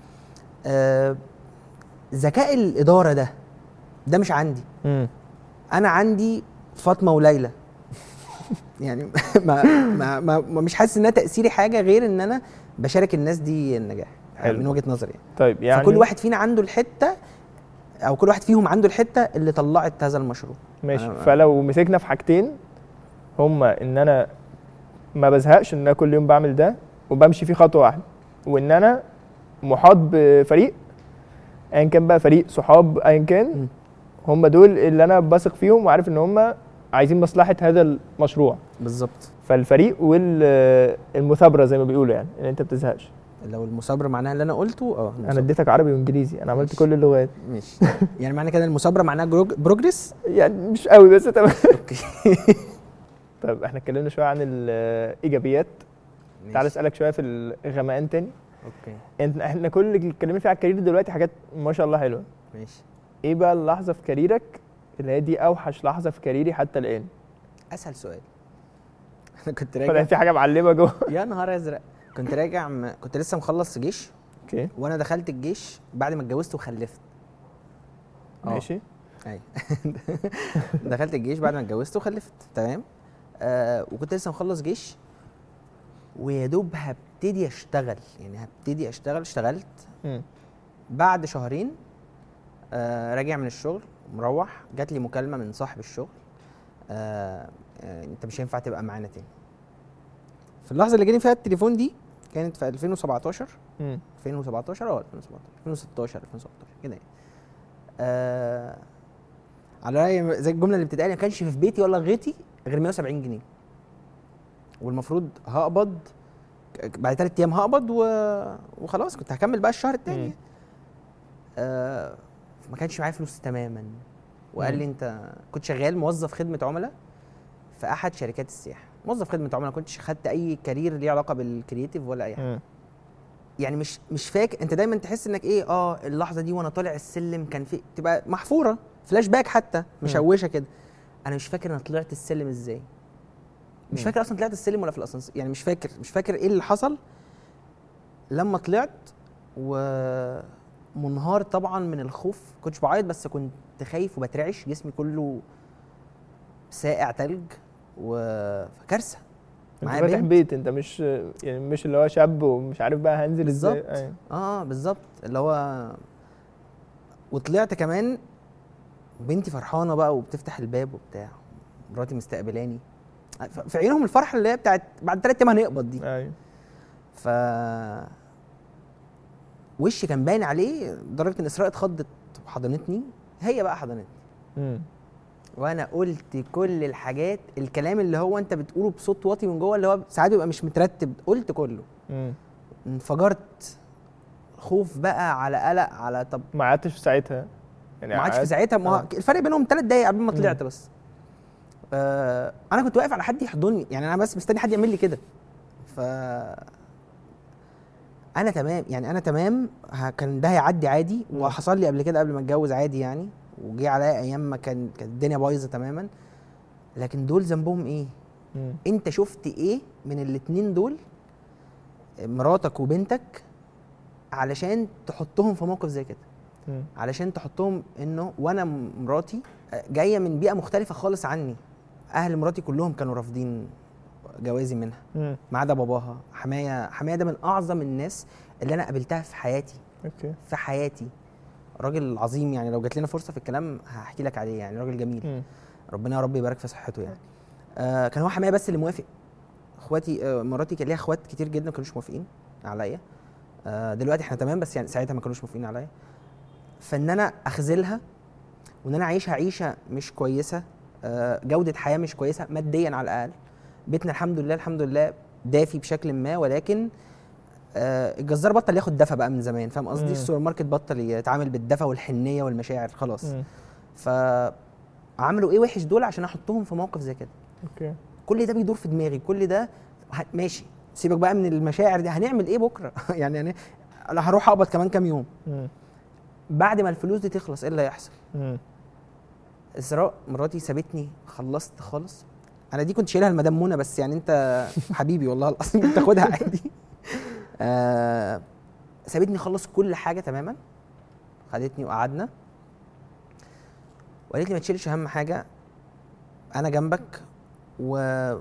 آه ذكاء الاداره ده ده مش عندي
مم.
انا عندي فاطمه وليلى يعني ما, ما, ما, ما مش حاسس انها تاثيري حاجه غير ان انا بشارك الناس دي النجاح
حلو.
من وجهه نظري يعني.
طيب يعني
فكل واحد فينا عنده الحته او كل واحد فيهم عنده الحته اللي طلعت هذا المشروع
ماشي
أنا-
فلو مسكنا في حاجتين هما ان انا ما بزهقش ان انا كل يوم بعمل ده وبمشي فيه خطوه واحده وان انا محاط بفريق ايا كان بقى فريق صحاب ايا
م.
كان هم دول اللي انا بثق فيهم وعارف ان هم عايزين مصلحه هذا المشروع
بالظبط
فالفريق والمثابره زي ما بيقولوا يعني ان انت بتزهقش
لو المثابره معناها اللي انا قلته اه
انا
المثابرة.
اديتك عربي وانجليزي انا عملت
ماشي.
كل اللغات
ماشي يعني معنى كده المثابره معناها جروج- بروجريس
يعني مش قوي بس تمام
اوكي
طب احنا اتكلمنا شويه عن الايجابيات تعال
ماشي.
اسالك شويه في الغمقان تاني
اوكي
انت احنا كل اللي اتكلمنا فيه على الكارير دلوقتي حاجات ما شاء الله حلوه
ماشي
ايه بقى اللحظه في كاريرك اللي هي دي اوحش لحظه في كاريري حتى الان
اسهل سؤال انا كنت
طلع
راجع
في حاجه معلمه جوه
يا نهار ازرق كنت راجع م... كنت لسه مخلص جيش
اوكي
وانا دخلت الجيش بعد ما اتجوزت وخلفت آه.
ماشي
ايوه دخلت الجيش بعد ما اتجوزت وخلفت تمام آه وكنت لسه مخلص جيش ويا دوب هبتدي اشتغل يعني هبتدي اشتغل اشتغلت
مم.
بعد شهرين آه راجع من الشغل مروح جات لي مكالمه من صاحب الشغل آه آه انت مش هينفع تبقى معانا تاني في اللحظه اللي جالي فيها التليفون دي كانت في 2017
مم.
2017 اه 2017 2016 2017 كده يعني آه على رأي زي الجمله اللي بتتقال ما كانش في بيتي ولا غيتي غير 170 جنيه والمفروض هقبض ك- بعد ثلاث ايام هقبض و... وخلاص كنت هكمل بقى الشهر التاني
مم.
آه ما كانش معايا فلوس تماما وقال
مم.
لي انت كنت شغال موظف خدمه عملاء في احد شركات السياحه موظف خدمه عملاء ما كنتش خدت اي كارير ليه علاقه بالكرييتيف ولا اي حاجه
مم.
يعني مش مش فاكر انت دايما تحس انك ايه اه اللحظه دي وانا طالع السلم كان في تبقى محفوره فلاش باك حتى مشوشه كده انا مش فاكر انا طلعت السلم ازاي مش
مم.
فاكر اصلا طلعت السلم ولا في الاسانسير يعني مش فاكر مش فاكر ايه اللي حصل لما طلعت ومنهار طبعا من الخوف كنتش بعيط بس كنت خايف وبترعش جسمي كله ساقع تلج وكارثه
انت
معايا
فاتح
بنت.
بيت انت مش يعني مش اللي هو شاب ومش عارف بقى هنزل ازاي
بالظبط.
أيوة.
اه بالظبط اللي هو وطلعت كمان بنتي فرحانه بقى وبتفتح الباب وبتاع مراتي مستقبلاني ف- في عينهم الفرحه اللي هي بتاعت بعد ثلاث ايام هنقبض دي
ايوه
ف وشي كان باين عليه لدرجه ان اسراء اتخضت وحضنتني هي بقى حضنتني
مم.
وانا قلت كل الحاجات الكلام اللي هو انت بتقوله بصوت واطي من جوه اللي هو ساعات بيبقى مش مترتب قلت كله
مم.
انفجرت خوف بقى على قلق على طب
ما قعدتش في ساعتها يعني
ما عادش في
قعدت-
ساعتها ما هو
آه.
الفرق بينهم ثلاث دقايق قبل ما
مم.
طلعت بس آه انا كنت واقف على حد يحضني يعني انا بس مستني حد يعمل لي كده ف انا تمام يعني انا تمام ه- كان ده هيعدي عادي
مم.
وحصل لي قبل كده قبل ما اتجوز عادي يعني وجي عليا ايام ما كان كانت الدنيا بايظه تماما لكن دول ذنبهم ايه
مم.
انت شفت ايه من الاتنين دول مراتك وبنتك علشان تحطهم في موقف زي كده
مم.
علشان تحطهم انه وانا م- مراتي آه، جايه من بيئه مختلفه خالص عني اهل مراتي كلهم كانوا رافضين جوازي منها
مم.
ما عدا باباها حمايه حمايه ده من اعظم الناس اللي انا قابلتها في حياتي
اوكي
في حياتي راجل عظيم يعني لو جات لنا فرصه في الكلام هحكي لك عليه يعني راجل جميل
مم.
ربنا يا رب يبارك في صحته يعني آه كان هو حمايه بس اللي موافق اخواتي آه مراتي كان ليها اخوات كتير جدا ما كانوش موافقين عليا آه دلوقتي احنا تمام بس يعني ساعتها ما كانوش موافقين عليا فان انا اخذلها وان انا اعيشها عيشه مش كويسه آه جوده حياه مش كويسه ماديا على الاقل بيتنا الحمد لله الحمد لله دافي بشكل ما ولكن آه الجزار بطل ياخد دفى بقى من زمان فاهم
مم.
قصدي السوبر ماركت بطل يتعامل بالدفى والحنيه والمشاعر خلاص
مم.
فعملوا ايه وحش دول عشان احطهم في موقف زي كده
اوكي
كل ده بيدور في دماغي كل ده ه- ماشي سيبك بقى من المشاعر دي هنعمل ايه بكره يعني يعني انا هروح اقبض كمان كام يوم
مم.
بعد ما الفلوس دي تخلص ايه اللي هيحصل
مم.
اسراء مراتي سابتني خلصت خالص انا دي كنت شايلها المدام منى بس يعني انت حبيبي والله العظيم تاخدها عادي آه سابتني خلص كل حاجه تماما خدتني وقعدنا وقالت لي ما تشيلش اهم حاجه انا جنبك و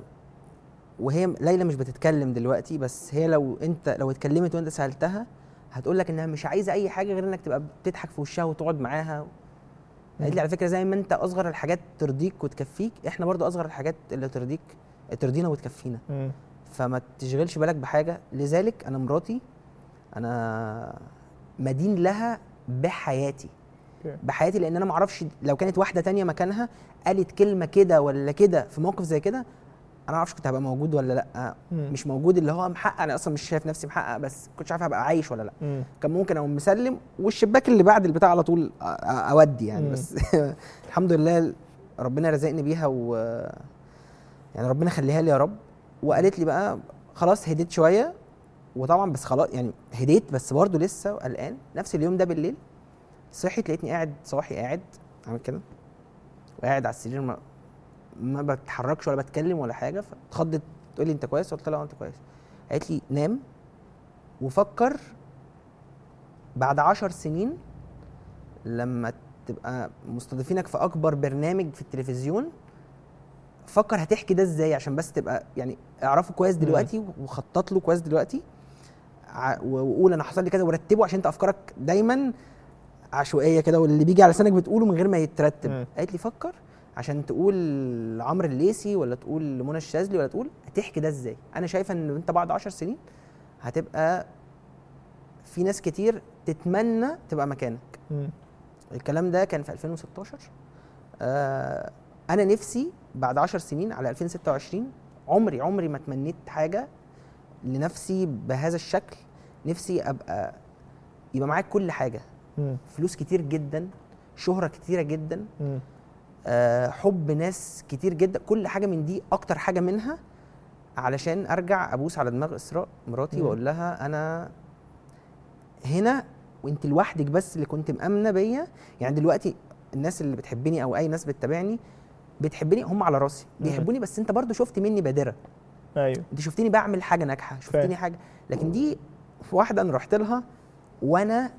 وهي ليلى مش بتتكلم دلوقتي بس هي لو انت لو اتكلمت وانت سالتها هتقول لك انها مش عايزه اي حاجه غير انك تبقى بتضحك في وشها وتقعد معاها قالت لي على فكره زي ما انت اصغر الحاجات ترضيك وتكفيك احنا برضو اصغر الحاجات اللي ترضيك ترضينا وتكفينا
مم.
فما تشغلش بالك بحاجه لذلك انا مراتي انا مدين لها بحياتي
اوكي.
بحياتي لان انا ما اعرفش لو كانت واحده تانية مكانها قالت كلمه كده ولا كده في موقف زي كده انا ما اعرفش كنت هبقى موجود ولا لا
مم.
مش موجود اللي هو محقق انا اصلا مش شايف نفسي محقق بس كنتش عارف هبقى عايش ولا لا
مم.
كان ممكن اقوم مسلم والشباك اللي بعد البتاع على طول أ- أ- اودي يعني
مم.
بس الحمد لله ربنا رزقني بيها و يعني ربنا يخليها لي يا رب وقالت لي بقى خلاص هديت شويه وطبعا بس خلاص يعني هديت بس برضه لسه قلقان نفس اليوم ده بالليل صحيت لقيتني قاعد صاحي قاعد عامل كده وقاعد على السرير ما, ما بتحركش ولا بتكلم ولا حاجه فاتخضت تقول لي انت كويس قلت لها اه انت كويس قالت لي نام وفكر بعد عشر سنين لما تبقى مستضيفينك في اكبر برنامج في التلفزيون فكر هتحكي ده ازاي عشان بس تبقى يعني اعرفه كويس
مم.
دلوقتي وخطط له كويس دلوقتي ع- وقول انا حصل لي كذا ورتبه عشان انت افكارك دايما عشوائيه كده واللي بيجي على لسانك بتقوله من غير ما يترتب
مم.
قالت لي فكر عشان تقول لعمرو الليثي ولا تقول لمنى الشاذلي ولا تقول هتحكي ده ازاي انا شايفه ان انت بعد عشر سنين هتبقى في ناس كتير تتمنى تبقى مكانك
مم.
الكلام ده كان في 2016 آه انا نفسي بعد 10 سنين على 2026 عمري عمري ما تمنيت حاجه لنفسي بهذا الشكل نفسي ابقى يبقى معاك كل حاجه
مم.
فلوس كتير جدا شهره كتيره جدا
مم.
آه حب ناس كتير جدا كل حاجه من دي اكتر حاجه منها علشان ارجع ابوس على دماغ اسراء مراتي
مم.
واقول لها انا هنا وانت لوحدك بس اللي كنت مامنه بيا يعني دلوقتي الناس اللي بتحبني او اي ناس بتتابعني بتحبني هم على راسي
مم.
بيحبوني بس انت برضو شفت مني بادره
ايوه
انت شفتني بعمل حاجه ناجحه
فاهم.
شفتني حاجه لكن دي في واحده انا رحت لها وانا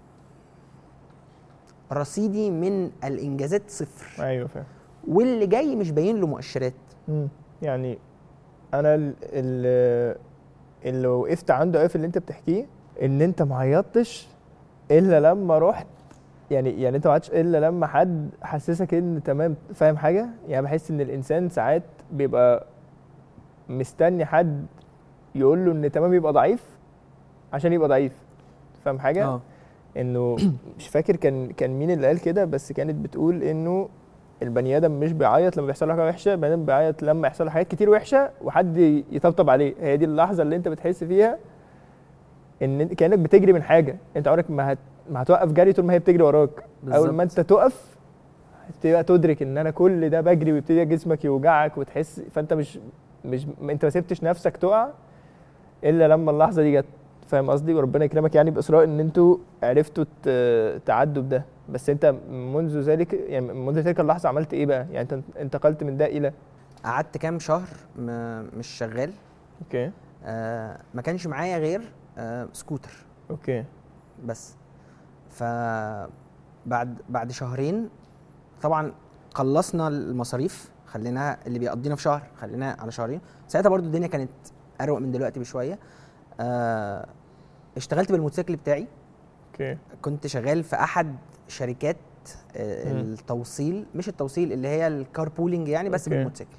رصيدي من الانجازات صفر
ايوه فاهم
واللي جاي مش باين له مؤشرات
مم. يعني انا ال- ال- اللي وقفت عنده قوي في اللي انت بتحكيه ان انت ما عيطتش الا لما رحت يعني يعني انت ما عيطتش الا لما حد حسسك ان تمام فاهم حاجه يعني بحس ان الانسان ساعات بيبقى مستني حد يقول له ان تمام يبقى ضعيف عشان يبقى ضعيف فاهم حاجه
اه
انه مش فاكر كان كان مين اللي قال كده بس كانت بتقول انه البني ادم مش بيعيط لما بيحصل له حاجه وحشه البني ادم بيعيط لما يحصل له حاجات كتير وحشه وحد يطبطب عليه هي دي اللحظه اللي انت بتحس فيها ان انت كانك بتجري من حاجه انت عمرك ما هت... ما هتوقف جري طول ما هي بتجري وراك اول ما انت تقف هتبقى تدرك ان انا كل ده بجري ويبتدي جسمك يوجعك وتحس فانت مش مش انت ما سبتش نفسك تقع الا لما اللحظه دي جت فاهم قصدي وربنا يكرمك يعني باسراء ان انتوا عرفتوا ت- تعدوا بده بس انت منذ ذلك يعني منذ تلك اللحظه عملت ايه بقى يعني انت انتقلت من ده الى
قعدت كام شهر م- مش شغال
اوكي
آه ما كانش معايا غير آه سكوتر
اوكي
بس ف بعد بعد شهرين طبعا خلصنا المصاريف خليناها اللي بيقضينا في شهر خليناها على شهرين ساعتها برضو الدنيا كانت اروق من دلوقتي بشويه آه اشتغلت بالموتوسيكل بتاعي
اوكي
كنت شغال في احد شركات آه،
مم.
التوصيل مش التوصيل اللي هي الكار بولينج يعني بس
أوكي.
بالموتوسيكل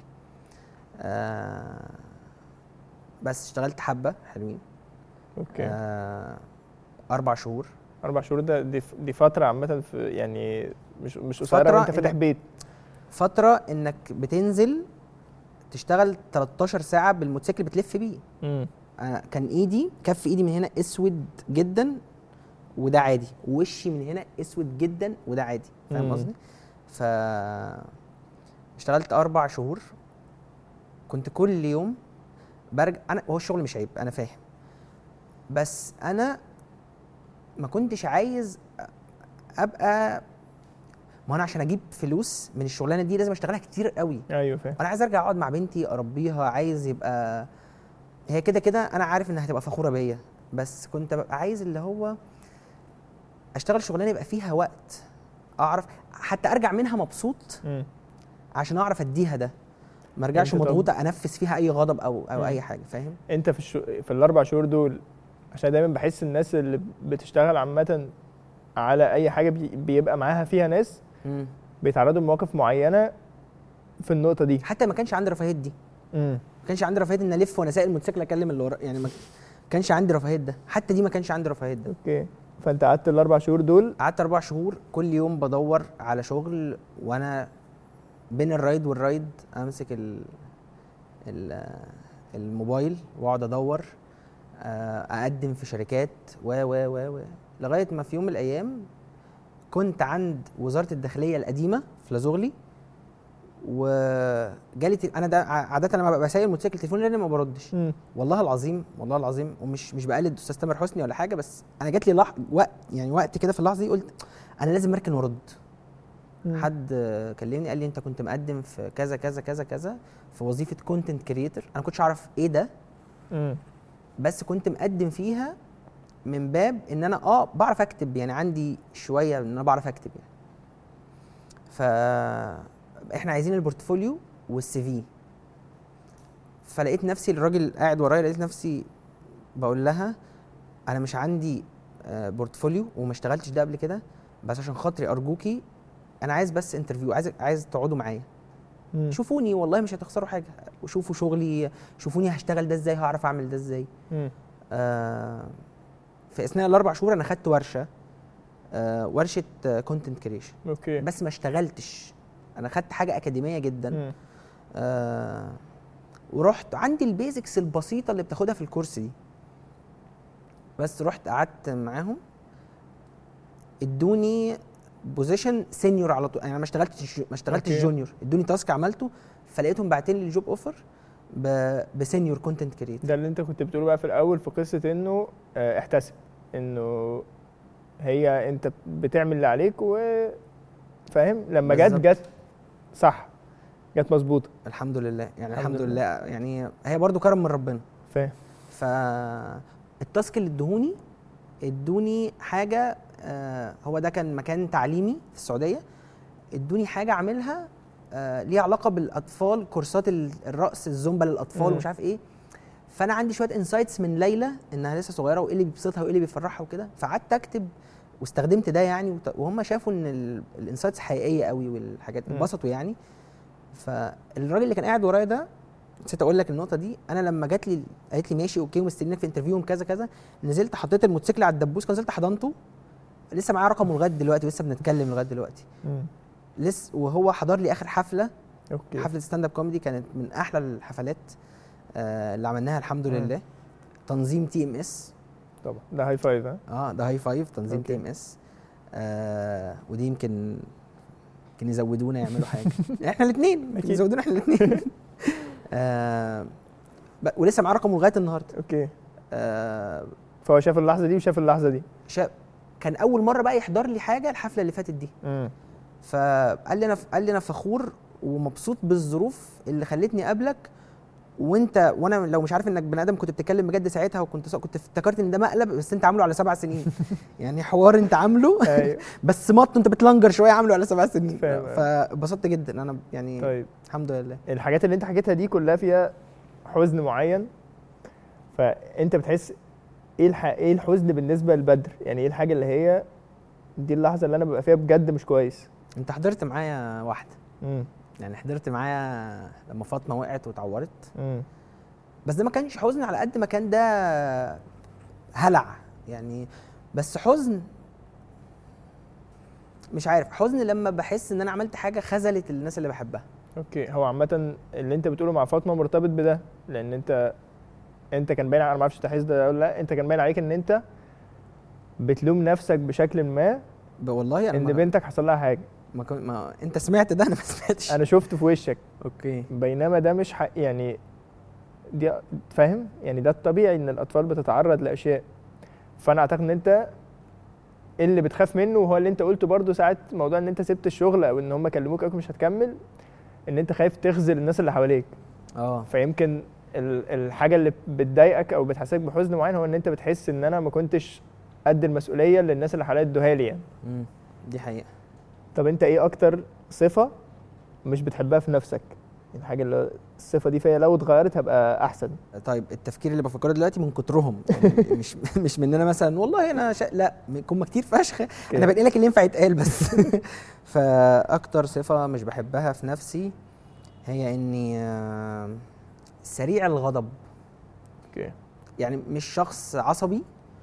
آه بس اشتغلت حبه حلوين
اوكي
آه اربع شهور
اربع شهور ده دي, دي فتره عامه في يعني مش مش قصيره
فترة
انت فاتح
إنك-
بيت
فتره انك بتنزل تشتغل 13 ساعه بالموتوسيكل بتلف بيه
امم
أنا كان ايدي كف ايدي من هنا اسود جدا وده عادي ووشي من هنا اسود جدا وده عادي فاهم
مم.
قصدي ف اشتغلت اربع شهور كنت كل يوم برجع انا هو الشغل مش عيب انا فاهم بس انا ما كنتش عايز ابقى ما انا عشان اجيب فلوس من الشغلانه دي لازم اشتغلها كتير قوي
ايوه فاهم
انا عايز ارجع اقعد مع بنتي اربيها عايز يبقى هي كده كده انا عارف انها هتبقى فخوره بيا بس كنت ببقى عايز اللي هو اشتغل شغلانه يبقى فيها وقت اعرف حتى ارجع منها مبسوط
مم.
عشان اعرف اديها ده ما ارجعش
أنت طب-
مضغوط انفذ فيها اي غضب او او
مم.
اي حاجه فاهم
انت في الشو... في الاربع شهور دول عشان دايما بحس الناس اللي بتشتغل عامه على اي حاجه بي... بيبقى معاها فيها ناس
مم.
بيتعرضوا لمواقف معينه في النقطه دي
حتى ما كانش عندي رفاهيه دي
امم
ما كانش عندي رفاهيه ان الف وانا سايق الموتوسيكل اكلم اللي ورا يعني ما كانش عندي رفاهيه ده حتى دي ما كانش عندي رفاهيه ده
اوكي فانت قعدت الاربع شهور دول
قعدت اربع شهور كل يوم بدور على شغل وانا بين الرايد والرايد امسك ال ال الموبايل واقعد ادور آه، اقدم في شركات و و و و لغايه ما في يوم من الايام كنت عند وزاره الداخليه القديمه في لازوغلي وجالي تل- انا ده ع- عاده لما ببقى سايق الموتوسيكل تليفوني لان ما بردش
مم.
والله العظيم والله العظيم ومش مش بقلد استاذ تامر حسني ولا حاجه بس انا جات لي لح... وقت يعني وقت كده في اللحظه دي قلت انا لازم اركن وارد
مم.
حد آه، كلمني قال لي انت كنت مقدم في كذا كذا كذا كذا في وظيفه كونتنت كريتور انا كنتش اعرف ايه ده
مم.
بس كنت مقدم فيها من باب ان انا اه بعرف اكتب يعني عندي شويه ان انا بعرف اكتب يعني ف احنا عايزين البورتفوليو والسي في فلقيت نفسي الراجل قاعد ورايا لقيت نفسي بقول لها انا مش عندي آه، بورتفوليو وما اشتغلتش ده قبل كده بس عشان خاطري ارجوكي انا عايز بس انترفيو عايز عايز تقعدوا معايا
مم.
شوفوني والله مش هتخسروا حاجه وشوفوا شغلي شوفوني هشتغل ده ازاي هعرف اعمل ده ازاي
مم.
آه، في اثناء الاربع شهور انا خدت ورشه آه، ورشه كونتنت كريشن
اوكي
بس ما اشتغلتش انا خدت حاجه اكاديميه جدا
مم.
آه ورحت عندي البيزكس البسيطه اللي بتاخدها في الكورس دي بس رحت قعدت معاهم ادوني بوزيشن سينيور على طول يعني انا ما اشتغلتش ما اشتغلتش
أوكي.
جونيور ادوني تاسك عملته فلقيتهم باعتين لي الجوب اوفر بسينيور كونتنت كريت
ده اللي انت كنت بتقوله بقى في الاول في قصه انه آه، احتسب انه هي انت بتعمل اللي عليك و فاهم لما جت
بالظبط.
جت صح جت مظبوطه
الحمد لله يعني
الحمد
الحمد,
لله.
لله. يعني هي برضو كرم من ربنا
فاهم
فالتاسك اللي ادوهوني ادوني حاجه آه هو ده كان مكان تعليمي في السعوديه ادوني حاجه اعملها آه ليها علاقه بالاطفال كورسات ال- الرقص الزومبا للاطفال
مم.
ومش عارف ايه فانا عندي شويه انسايتس من ليلى انها لسه صغيره وايه اللي بيبسطها وايه اللي بيفرحها وكده فقعدت اكتب واستخدمت ده يعني وت- وهم شافوا ان ال- الانسايتس حقيقيه قوي والحاجات
مم.
انبسطوا يعني فالراجل اللي كان قاعد ورايا ده نسيت اقول لك النقطه دي انا لما جات لي قالت لي ماشي اوكي ومستنيك في انترفيو كذا كذا نزلت حطيت الموتوسيكل على الدبوس نزلت حضنته لسه معايا رقمه لغايه دلوقتي ولسه بنتكلم لغايه دلوقتي
مم.
لسه وهو حضر لي اخر حفله
اوكي
حفله ستاند اب كوميدي كانت من احلى الحفلات آه اللي عملناها الحمد
مم.
لله تنظيم تي ام اس
طبعا ده هاي فايف ها
اه ده هاي فايف تنظيم
أوكي.
تي ام اس آه ودي يمكن يمكن يزودونا يعملوا حاجه احنا الاثنين يمكن
أكيد.
يزودونا احنا الاثنين آه ب- ولسه معاه رقمه لغايه النهارده
اوكي
آه
فهو شاف اللحظه دي وشاف اللحظه دي
شا... كان اول مره بقى يحضر لي حاجه الحفله اللي فاتت دي
امم
فقال لي انا قال لي انا فخور ومبسوط بالظروف اللي خلتني اقابلك وانت وانا لو مش عارف انك بني ادم كنت بتتكلم بجد ساعتها وكنت سا... كنت افتكرت ان ده مقلب بس انت عامله على سبع سنين يعني حوار انت عامله
ايوه
بس مط انت بتلنجر شويه عامله على سبع سنين
فاهم.
فاتبسطت جدا انا يعني
طيب
الحمد لله
الحاجات اللي انت حكيتها دي كلها فيها حزن معين فانت بتحس ايه الح... ايه الحزن بالنسبه لبدر يعني ايه الحاجه اللي هي دي اللحظه اللي انا ببقى فيها بجد مش كويس
انت حضرت معايا واحده
امم
يعني حضرت معايا لما فاطمه وقعت واتعورت
امم
بس ده ما كانش حزن على قد ما كان ده هلع يعني بس حزن مش عارف حزن لما بحس ان انا عملت حاجه خذلت الناس اللي بحبها
اوكي هو عامه اللي انت بتقوله مع فاطمه مرتبط بده لان انت انت كان باين انا ما اعرفش تحس ده ولا لا انت كان باين عليك ان انت بتلوم نفسك بشكل ما
ب- والله انا
ان
ما-
بنتك حصل لها حاجه
ما, كن... ما انت سمعت ده انا ما سمعتش
انا شفته في وشك
اوكي
بينما ده مش حق يعني دي فاهم يعني ده الطبيعي ان الاطفال بتتعرض لاشياء فانا اعتقد ان انت اللي بتخاف منه هو اللي انت قلته برضو ساعه موضوع ان انت سبت الشغل او ان هم كلموك او مش هتكمل ان انت خايف تخذل الناس اللي حواليك
اه
فيمكن ال- الحاجه اللي بتضايقك او بتحسسك بحزن معين هو ان انت بتحس ان انا ما كنتش قد المسؤوليه اللي الناس اللي حواليا ادوها لي يعني
مم. دي حقيقه
طب انت ايه اكتر صفه مش بتحبها في نفسك الحاجه اللي الصفه دي فيا لو اتغيرت هبقى احسن
طيب التفكير اللي بفكره دلوقتي من كترهم يعني مش مش من انا مثلا والله انا شا... لا هم كتير فشخ انا بنقل لك اللي ينفع يتقال بس فاكتر صفه مش بحبها في نفسي هي اني آه، سريع الغضب
اوكي
يعني مش شخص عصبي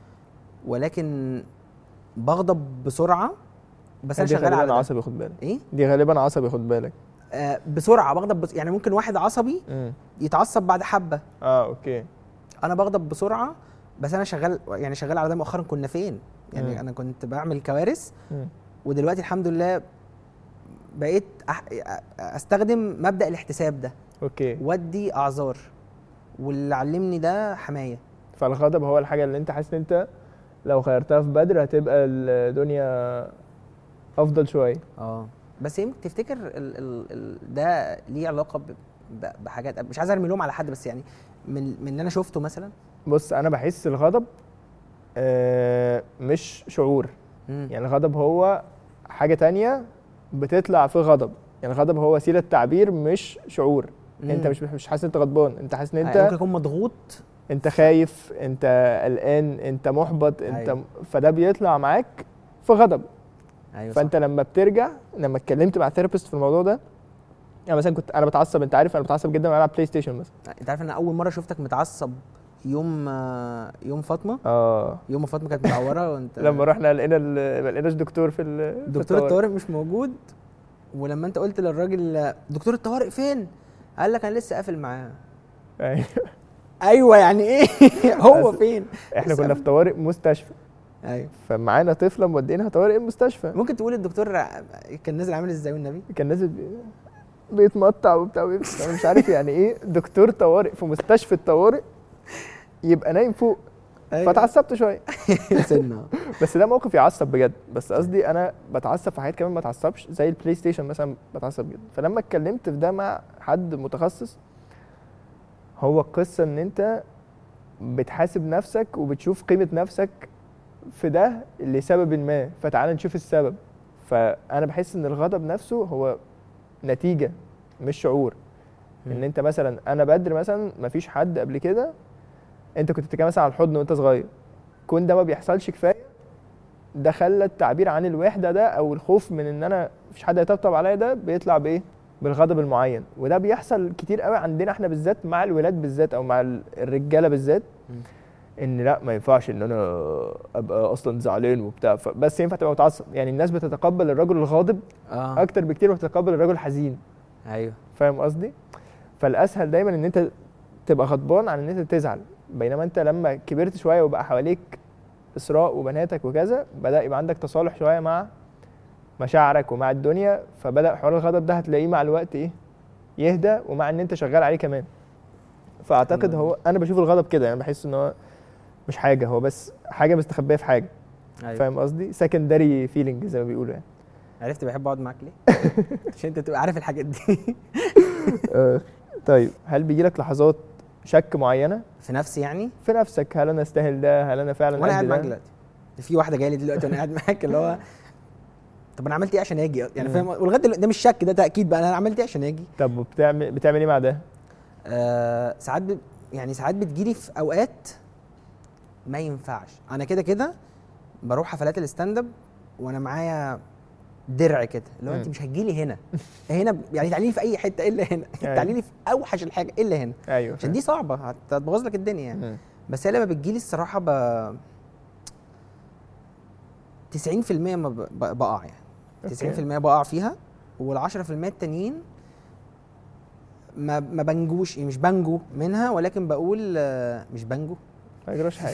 ولكن بغضب بسرعه بس انا
دي
شغال على
غالبا
ده.
عصبي خد بالك
ايه
دي غالبا عصبي خد بالك
آه بسرعه بغضب بس يعني ممكن واحد عصبي
امم
يتعصب بعد حبه
اه اوكي
انا بغضب بسرعه بس انا شغال يعني شغال على ده مؤخرا كنا فين يعني
مم.
انا كنت بعمل كوارث
مم.
ودلوقتي الحمد لله بقيت أح... استخدم مبدا الاحتساب ده
اوكي
ودي اعذار واللي علمني ده حمايه
فالغضب هو الحاجه اللي انت حاسس ان انت لو غيرتها في بدر هتبقى الدنيا افضل شويه
اه بس يمكن تفتكر ال... ال... ال... ده ليه علاقه ب... ب... بحاجات مش عايز ارمي لوم على حد بس يعني من من اللي انا شفته مثلا
بص انا بحس الغضب آه مش شعور
مم.
يعني الغضب هو حاجه تانية بتطلع في غضب يعني الغضب هو وسيله تعبير مش شعور انت
مم.
مش مش حاسس ان انت غضبان انت حاسس ان
يعني
انت
ممكن اكون مضغوط
انت خايف انت قلقان انت محبط انت
أيوة.
فده بيطلع معاك في غضب
ايوه
فانت لما بترجع لما اتكلمت مع ثيرابيست في الموضوع ده يعني مثلا كنت انا بتعصب انت عارف انا بتعصب جدا وانا العب بلاي ستيشن مثلا
صح. انت عارف ان اول مره شفتك متعصب يوم آه، يوم فاطمه
اه
يوم ما فاطمه كانت متعوره وانت
لما رحنا لقينا ال- ما لقيناش دكتور في ال- في
دكتور الطوارئ مش موجود ولما انت قلت للراجل دكتور الطوارئ فين قال لك انا لسه قافل معاه
أيوة.
ايوه يعني ايه هو
بس-
فين
احنا
لسه
كنا في طوارئ مستشفى
ايوه
فمعانا طفله مودينها طوارئ المستشفى
ممكن تقول الدكتور كان نازل عامل ازاي والنبي
كان نازل بي- بيتمطع وبتاع ويمشي. انا مش عارف يعني ايه دكتور طوارئ في مستشفى الطوارئ يبقى نايم فوق فتعصبت شويه
سنه
بس ده موقف يعصب بجد بس قصدي انا بتعصب في حاجات كمان ما اتعصبش زي البلاي ستيشن مثلا بتعصب جدا فلما اتكلمت في ده مع حد متخصص هو القصه ان انت بتحاسب نفسك وبتشوف قيمه نفسك في ده لسبب ما فتعال نشوف السبب فانا بحس ان الغضب نفسه هو نتيجه مش شعور ان انت مثلا انا بدر مثلا مفيش حد قبل كده انت كنت بتتكلم مثلا على الحضن وانت صغير كون ده ما بيحصلش كفايه ده خلى التعبير عن الوحده ده او الخوف من ان انا مفيش حد هيطبطب عليا ده بيطلع بايه بالغضب المعين وده بيحصل كتير قوي عندنا احنا بالذات مع الولاد بالذات او مع ال- الرجاله بالذات
مم.
ان لا ما ينفعش ان انا ابقى اصلا زعلان وبتاع ف- بس ينفع تبقى متعصب يعني الناس بتتقبل الرجل الغاضب
اه
اكتر بكتير ما بتتقبل الرجل الحزين
ايوه
فاهم قصدي فالاسهل دايما ان انت تبقى غضبان عن ان انت تزعل بينما انت لما كبرت شويه وبقى حواليك اسراء وبناتك وكذا بدا يبقى عندك تصالح شويه مع مشاعرك ومع الدنيا فبدا حوار الغضب ده هتلاقيه مع الوقت ايه يهدى ومع ان انت شغال عليه كمان فاعتقد هو انا بشوف الغضب كده يعني بحس ان هو مش حاجه هو بس حاجه مستخبيه في حاجه
ايوه
فاهم قصدي سكندري فيلينج زي ما بيقولوا يعني
عرفت بحب اقعد معاك ليه عشان انت تبقى عارف الحاجات دي
آه، طيب هل بيجي لك لحظات شك معينه
في نفسي يعني
في نفسك هل انا استاهل ده هل انا فعلا
وانا قاعد
قد
معاك
ده؟
دلوقتي في واحده جايه لي دلوقتي وانا قاعد معاك اللي هو طب انا عملت ايه عشان اجي يعني
مم.
فاهم ولغايه دلوقتي ده مش شك ده تاكيد بقى انا عملت ايه عشان اجي
طب وبتعمل بتعمل ايه مع ده؟
آه ساعات ب... يعني ساعات بتجيلي في اوقات ما ينفعش انا كده كده بروح حفلات الستاند اب وانا معايا درع كده اللي هو انت
مم.
مش هتجيلي هنا هنا ب- يعني تعالي لي في اي حته الا هنا
أيوة.
تعالي لي في اوحش الحاجه الا هنا
ايوه
عشان دي صعبه هت- هتبوظ لك الدنيا يعني
مم.
بس هي لما بتجيلي الصراحه ب 90% ما ب- ب- بقع يعني 90% بقع فيها وال 10% التانيين ما ما بنجوش مش بنجو منها ولكن بقول آه، مش بنجو
ما يجراش حاجه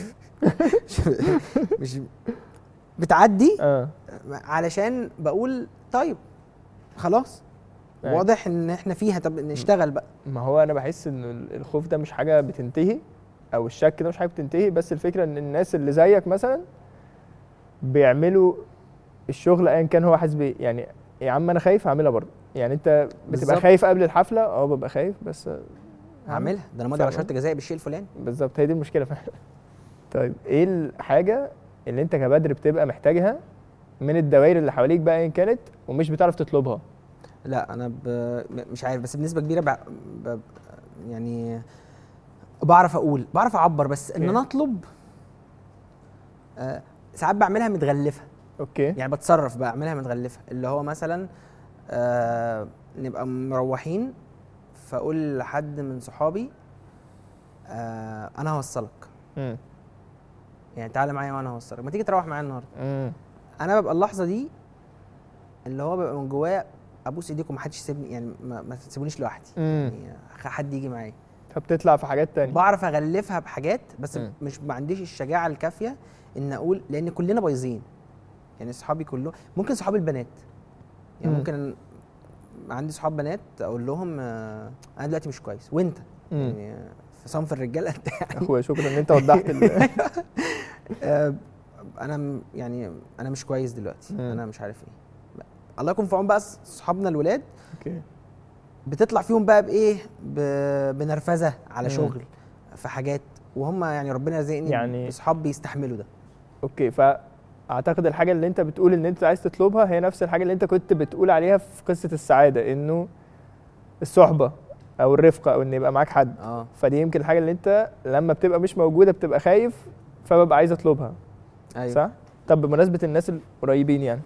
مش بتعدي
اه
علشان بقول طيب خلاص
أيوة.
واضح ان احنا فيها طب نشتغل بقى
ما هو انا بحس ان ال- الخوف ده مش حاجه بتنتهي او الشك ده مش حاجه بتنتهي بس الفكره ان الناس اللي زيك مثلا بيعملوا الشغل ايا كان هو حاسس بيه يعني يا عم انا خايف هعملها برضه يعني انت بتبقى
بالظبط.
خايف قبل الحفله اه ببقى خايف بس
هعملها ده انا ماضي على
فاهم.
شرط جزائي بالشيء الفلاني
بالظبط هي دي المشكله فعلا طيب ايه الحاجه اللي انت كبدر بتبقى محتاجها من الدوائر اللي حواليك بقى ايا كانت ومش بتعرف تطلبها
لا انا ب... م- مش عارف بس بنسبه كبيره ب... ب... يعني بعرف اقول بعرف اعبر بس ان
أوكي.
انا اطلب آه ساعات بعملها متغلفه
اوكي
يعني بتصرف بعملها متغلفه اللي هو مثلا آه نبقى مروحين فاقول لحد من صحابي آه انا هوصلك
امم
يعني تعالى معايا وانا هوصلك ما تيجي تروح معايا النهارده
امم
انا ببقى اللحظه دي اللي هو ببقى من جوايا ابوس ايديكم ما حدش يسيبني يعني ما, ما تسيبونيش لوحدي
امم
يعني حد يجي معايا
فبتطلع في حاجات تانية
بعرف اغلفها بحاجات بس
مم.
مش ما عنديش الشجاعه الكافيه ان اقول لان كلنا بايظين يعني صحابي كلهم ممكن صحاب البنات يعني
مم.
ممكن عندي صحاب بنات اقول لهم آه، انا دلوقتي مش كويس وانت
مم.
يعني آه، في صنف الرجاله انت
اخويا شكرا ان انت وضحت ال-
آه، انا م- يعني انا مش كويس دلوقتي
مم.
انا مش عارف ايه الله يكون في عون بقى صحابنا الولاد
اوكي
بتطلع فيهم بقى بايه ب- بنرفزه على
مم.
شغل في حاجات وهم يعني ربنا يرزقني
يعني-
يعني بصحاب بيستحملوا ده
اوكي فاعتقد الحاجه اللي انت بتقول ان انت عايز تطلبها هي نفس الحاجه اللي انت كنت بتقول عليها في قصه السعاده انه الصحبه او الرفقه او ان يبقى معاك حد
اه
فدي يمكن الحاجه اللي انت لما بتبقى مش موجوده بتبقى خايف فببقى عايز اطلبها
ايوه
صح طب بمناسبه الناس القريبين يعني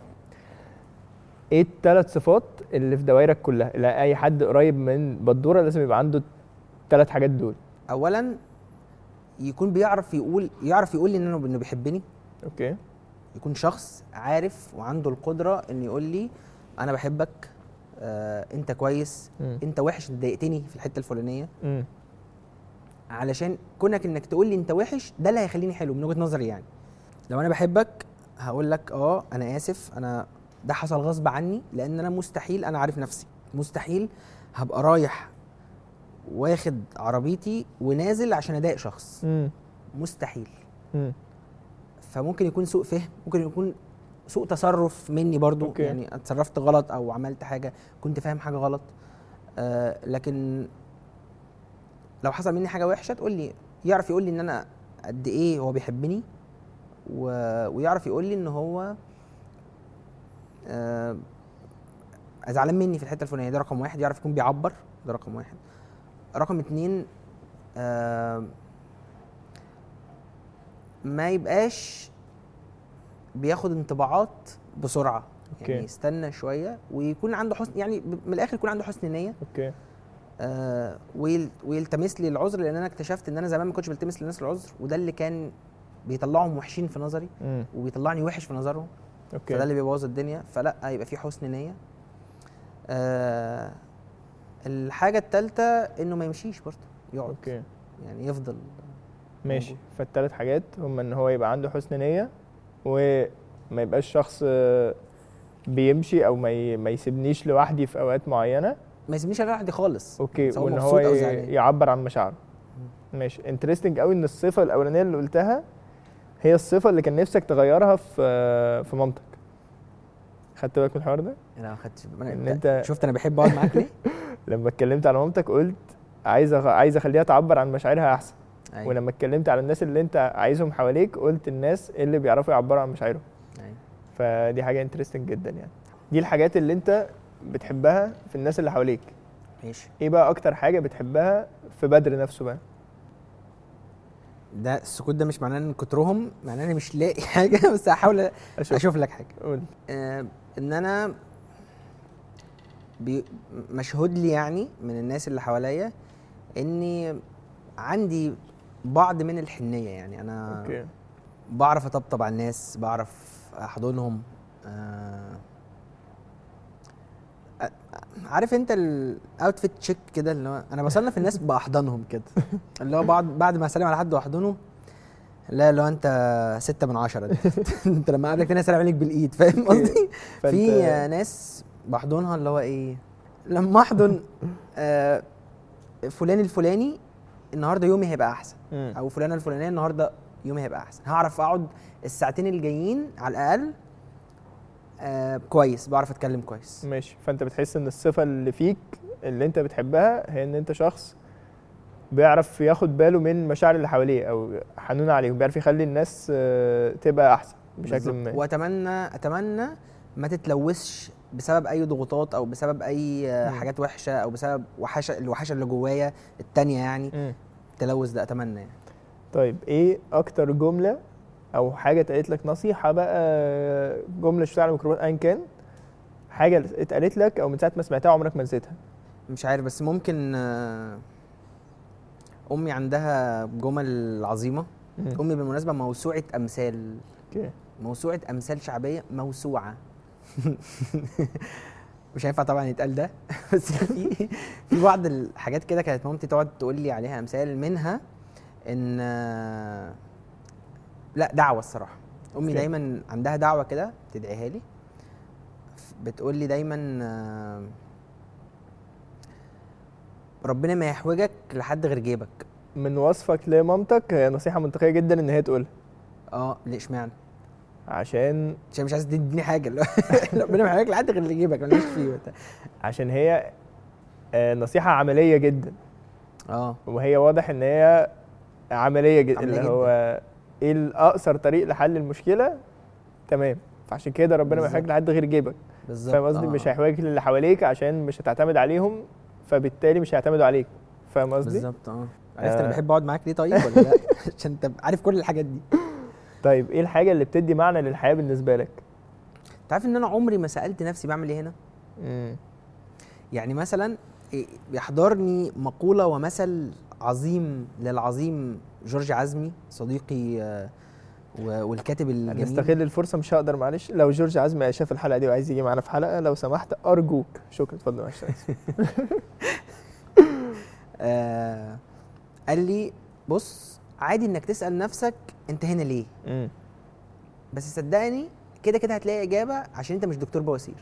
ايه الثلاث صفات اللي في دوائرك كلها اللي اي حد قريب من بدوره لازم يبقى عنده الثلاث حاجات دول
اولا يكون بيعرف يقول يعرف يقول لي انه انه بيحبني
اوكي
يكون شخص عارف وعنده القدره انه يقول لي انا بحبك آه انت كويس
مم.
انت وحش انت ضايقتني في الحته الفلانيه
مم.
علشان كونك انك تقول لي انت وحش ده اللي هيخليني حلو من وجهه نظري يعني لو انا بحبك هقول لك اه انا اسف انا ده حصل غصب عني لان انا مستحيل انا عارف نفسي مستحيل هبقى رايح واخد عربيتي ونازل عشان اضايق شخص
مم.
مستحيل
مم.
فممكن يكون سوء فهم ممكن يكون سوء تصرف مني برضو
أوكي.
أوكي. يعني اتصرفت غلط او عملت حاجه كنت فاهم حاجه غلط آه لكن لو حصل مني حاجه وحشه تقول لي يعرف يقول لي ان انا قد ايه هو بيحبني و... ويعرف يقول لي ان هو آه زعلان مني في الحته الفلانيه ده رقم واحد يعرف يكون بيعبر ده رقم واحد رقم اتنين آه ما يبقاش بياخد انطباعات بسرعه
أوكي.
يعني يستنى شويه ويكون عنده حسن يعني ب- من الاخر يكون عنده حسن نيه
اوكي
آه ويل ويلتمس لي العذر لان انا اكتشفت ان انا زمان ما كنتش بلتمس للناس العذر وده اللي كان بيطلعهم وحشين في نظري
مم.
وبيطلعني وحش في نظرهم
اوكي
فده اللي بيبوظ الدنيا فلا يبقى في حسن نيه آه الحاجه الثالثه انه ما يمشيش برضه يقعد
اوكي
يعني يفضل
ماشي
موجود.
فالثلاث حاجات هم ان هو يبقى عنده حسن نيه وما يبقاش شخص آه، بيمشي او ما ي- ما يسيبنيش لوحدي في اوقات معينه
ما يسيبنيش انا لوحدي خالص
اوكي
سواء
وان هو
مبسوط أو
ي-
زعلان.
يعبر عن مشاعره ماشي انترستنج قوي ان الصفه الاولانيه اللي قلتها هي الصفه اللي كان نفسك تغيرها في آه، في مامتك خدت بالك من الحوار ده
انا ما خدتش بالي.
إن
أنت
أنت-
شفت انا بحب اقعد معاك ليه؟
لما اتكلمت على مامتك قلت عايز أغ... عايز اخليها تعبر عن مشاعرها احسن
أيوة.
ولما اتكلمت على الناس اللي انت عايزهم حواليك قلت الناس اللي بيعرفوا يعبروا عن مشاعرهم
أيوة.
فدي حاجه انترستنج جدا يعني دي الحاجات اللي انت بتحبها في الناس اللي حواليك
ماشي
ايه بقى اكتر حاجه بتحبها في بدر نفسه بقى
ده السكوت ده مش معناه ان كترهم معناه اني مش لاقي حاجه بس هحاول
اشوف
اشوف لك حاجه
قول
آه ان انا بي مشهود لي يعني من الناس اللي حواليا اني عندي بعض من الحنيه يعني انا
اوكي
بعرف اطبطب على الناس بعرف احضنهم آه آه، عارف انت الاوتفيت تشيك كده اللي هو انا بصنف الناس باحضانهم كده اللي هو بعد بعد ما اسلم على حد واحضنه لا اللي هو انت ستة من عشرة انت لما قابلك تاني اسلم عليك بالايد فاهم قصدي؟ في
فانت
ناس بحضنها اللي هو ايه لما احضن آه فلان الفلاني النهارده يومي هيبقى احسن
مم.
او فلانه الفلانيه النهارده يومي هيبقى احسن هعرف اقعد الساعتين الجايين على الاقل آه كويس بعرف اتكلم كويس
ماشي فانت بتحس ان الصفه اللي فيك اللي انت بتحبها هي ان انت شخص بيعرف ياخد باله من مشاعر اللي حواليه او حنون عليهم بيعرف يخلي الناس آه، تبقى احسن بشكل
بالظبط.
ما
واتمنى اتمنى ما تتلوثش بسبب اي ضغوطات او بسبب اي آه،
مم.
حاجات وحشه او بسبب وحشه الوحشه اللي جوايا التانية يعني
مم.
التلوث ده اتمنى يعني
طيب ايه اكتر جمله او حاجه اتقالت لك نصيحه بقى جمله شفتها على الميكروفون ايا كان حاجه اتقالت لك او من ساعه ما سمعتها عمرك ما نسيتها
مش عارف بس ممكن آه، امي عندها جمل عظيمه
مم.
امي بالمناسبه موسوعه امثال
اوكي
موسوعه امثال شعبيه موسوعه مش هينفع طبعا يتقال ده بس في في بعض الحاجات كده كانت مامتي تقعد تقول لي عليها امثال منها ان آه، لا دعوه الصراحه امي
أوكي.
دايما عندها دعوه كده تدعيها لي بتقول لي دايما آه، ربنا ما يحوجك لحد غير جيبك
من وصفك لمامتك هي نصيحه منطقيه جدا ان هي تقولها
اه ليه اشمعنى
عشان
عشان مش عايز تديني حاجه اللي هو ربنا ما يحوجك لحد غير اللي جيبك ماليش فيه وبتاع.
عشان هي آه، نصيحه عمليه جدا
اه
وهي واضح ان هي عمليه جدا
عملية
اللي هو ايه الاقصر طريق لحل المشكله تمام فعشان كده ربنا ما
بالظبط.
يحتاج لحد غير جيبك
بالظبط
فاهم قصدي
آه.
مش هيحتاج للي حواليك عشان مش هتعتمد عليهم فبالتالي مش هيعتمدوا عليك فاهم قصدي
بالظبط اه عرفت انا
آه.
بحب اقعد معاك ليه طيب ولا لا عشان انت عارف كل الحاجات دي
طيب ايه الحاجه اللي بتدي معنى للحياه بالنسبه لك
انت عارف ان انا عمري ما سالت نفسي بعمل ايه هنا
امم
يعني مثلا إيه، بيحضرني مقوله ومثل عظيم للعظيم جورج عزمي صديقي آه، و- والكاتب الجميل
نستغل الفرصه مش هقدر معلش لو جورج عزمي شاف الحلقه دي وعايز يجي معانا في حلقه لو سمحت ارجوك شكرا اتفضل معلش
آه قال لي بص عادي انك تسال نفسك انت هنا ليه
امم
بس صدقني كده كده هتلاقي اجابه عشان انت مش دكتور بواسير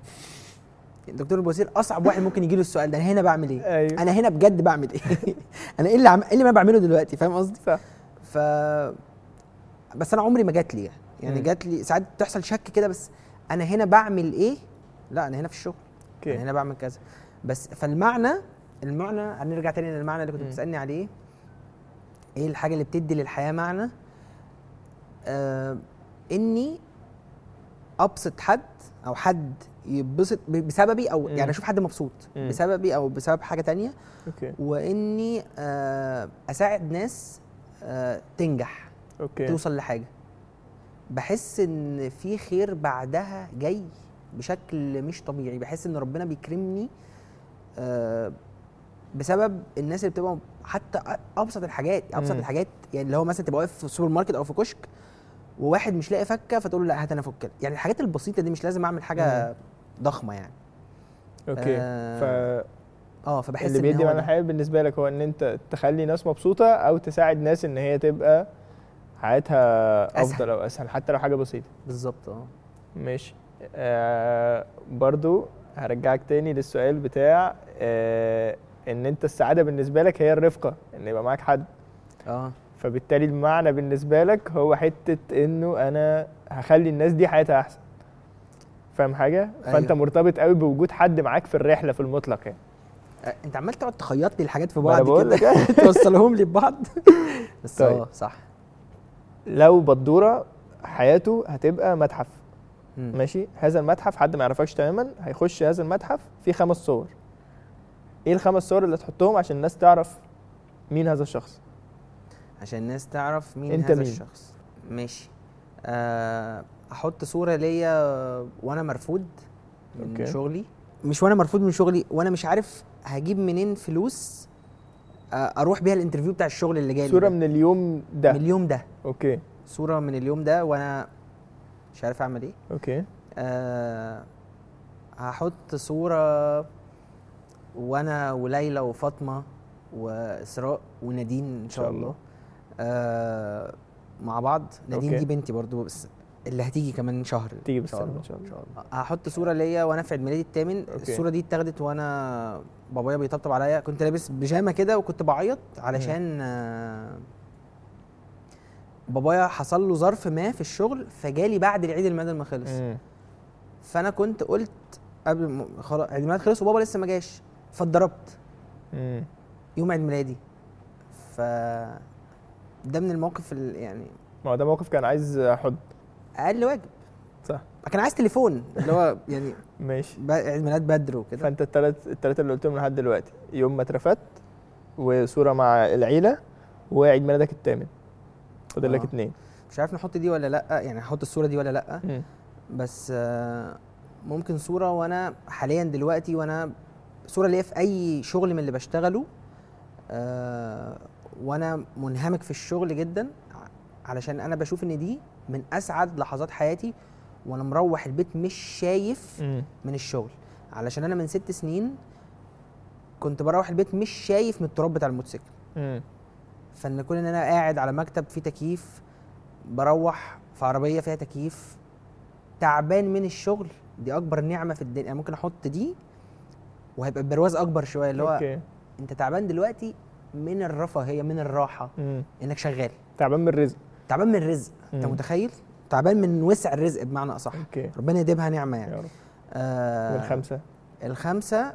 دكتور البواسير اصعب واحد ممكن يجي له السؤال ده انا هنا بعمل ايه
ايوه
انا هنا بجد بعمل ايه انا ايه اللي عم... ايه اللي انا بعمله دلوقتي فاهم قصدي
صح
ف بس انا عمري ما جات لي يعني يعني
مم.
جات لي ساعات تحصل شك كده بس انا هنا بعمل ايه لا انا هنا في الشغل انا
اوكي
هنا بعمل كذا بس فالمعنى المعنى هنرجع تاني للمعنى اللي كنت
مم.
بتسالني عليه ايه الحاجه اللي بتدي للحياه معنى آه اني ابسط حد او حد يتبسط ب- بسببي او
مم.
يعني اشوف حد مبسوط
مم.
بسببي او بسبب حاجه تانية
اوكي
واني آه اساعد ناس آه تنجح
اوكي
توصل لحاجه بحس ان في خير بعدها جاي بشكل مش طبيعي بحس ان ربنا بيكرمني آه بسبب الناس اللي بتبقى حتى أ- ابسط الحاجات ابسط
مم.
الحاجات يعني اللي هو مثلا تبقى واقف في سوبر ماركت او في كشك وواحد مش لاقي فكه فتقول له لا هات انا فكك يعني الحاجات البسيطه دي مش لازم اعمل حاجه ضخمه يعني
اوكي
آه،
ف
اه فبحس
اللي
ان
بيدي
هو
معنى
ده.
الحياه بالنسبه لك هو ان انت تخلي ناس مبسوطه او تساعد ناس ان هي تبقى حياتها
أسهل.
افضل او اسهل حتى لو حاجه بسيطه
بالظبط اه
ماشي آه برضو هرجعك تاني للسؤال بتاع آه ان انت السعاده بالنسبه لك هي الرفقه ان يبقى معاك حد
اه
فبالتالي المعنى بالنسبه لك هو حته انه انا هخلي الناس دي حياتها احسن فاهم حاجه فانت
أيوة.
مرتبط قوي بوجود حد معاك في الرحله في المطلق يعني
آه، انت عمال تقعد تخيط لي الحاجات في
ما أنا
بعض
بقول
كده
لك
توصلهم لي ببعض بس
طيب.
اه صح
لو بدوره حياته هتبقى متحف
مم.
ماشي هذا المتحف حد ما يعرفكش تماما هيخش هذا المتحف فيه خمس صور ايه الخمس صور اللي تحطهم عشان الناس تعرف مين هذا الشخص
عشان الناس تعرف مين
أنت
هذا
مين؟
الشخص ماشي آه، احط صوره ليا وانا مرفوض من
أوكي.
شغلي مش وانا مرفوض من شغلي وانا مش عارف هجيب منين فلوس آه، اروح بيها الانترفيو بتاع الشغل اللي جاي لي
صوره
ده.
من اليوم
من
ده
اليوم ده
اوكي
صوره من اليوم ده وانا مش عارف اعمل ايه
اوكي
أه هحط صورة وانا وليلى وفاطمة واسراء ونادين ان شاء
شاء الله.
الله أه مع بعض نادين
أوكي.
دي بنتي برضو بس اللي هتيجي كمان شهر
تيجي
ان شاء
بالسلامه
الله
ان شاء الله
هحط صوره ليا وانا في عيد ميلادي الثامن
أوكي.
الصوره دي اتاخدت وانا بابايا بيطبطب عليا كنت لابس بيجامه كده وكنت بعيط علشان آه، بابايا حصل له ظرف ما في الشغل فجالي بعد العيد الميلاد ما خلص
مم.
فانا كنت قلت قبل ما- خلاص عيد الميلاد خلص وبابا لسه ما جاش فاتضربت
مم.
يوم عيد ميلادي ف ده من المواقف ال- يعني
ما هو ده موقف كان عايز احط
اقل واجب
صح
كان عايز تليفون اللي هو يعني
ماشي
ب- عيد ميلاد بدر وكده
فانت الثلاث الثلاثه اللي قلتهم لحد دلوقتي يوم ما اترفدت وصوره مع العيله وعيد ميلادك الثامن فاضل لك
آه.
اتنين
مش عارف نحط دي ولا لا يعني هحط الصوره دي ولا لا
مم.
بس آه، ممكن صوره وانا حاليا دلوقتي وانا صوره ليا في اي شغل من اللي بشتغله آه، وانا منهمك في الشغل جدا ع- علشان انا بشوف ان دي من اسعد لحظات حياتي وانا مروح البيت مش شايف
مم.
من الشغل علشان انا من ست سنين كنت بروح البيت مش شايف من التراب بتاع الموتوسيكل
مم.
فان كون ان انا قاعد على مكتب فيه تكييف بروح في عربيه فيها تكييف تعبان من الشغل دي اكبر نعمه في الدنيا يعني ممكن احط دي وهيبقى برواز اكبر شويه اللي هو
اوكي
انت تعبان دلوقتي من الرفاهيه من الراحه
مم.
انك شغال
تعبان من الرزق
تعبان من الرزق انت
مم.
متخيل تعبان من وسع الرزق بمعنى اصح
اوكي
ربنا يديمها نعمه
يا
يعني
رب
آه
والخمسه
الخمسه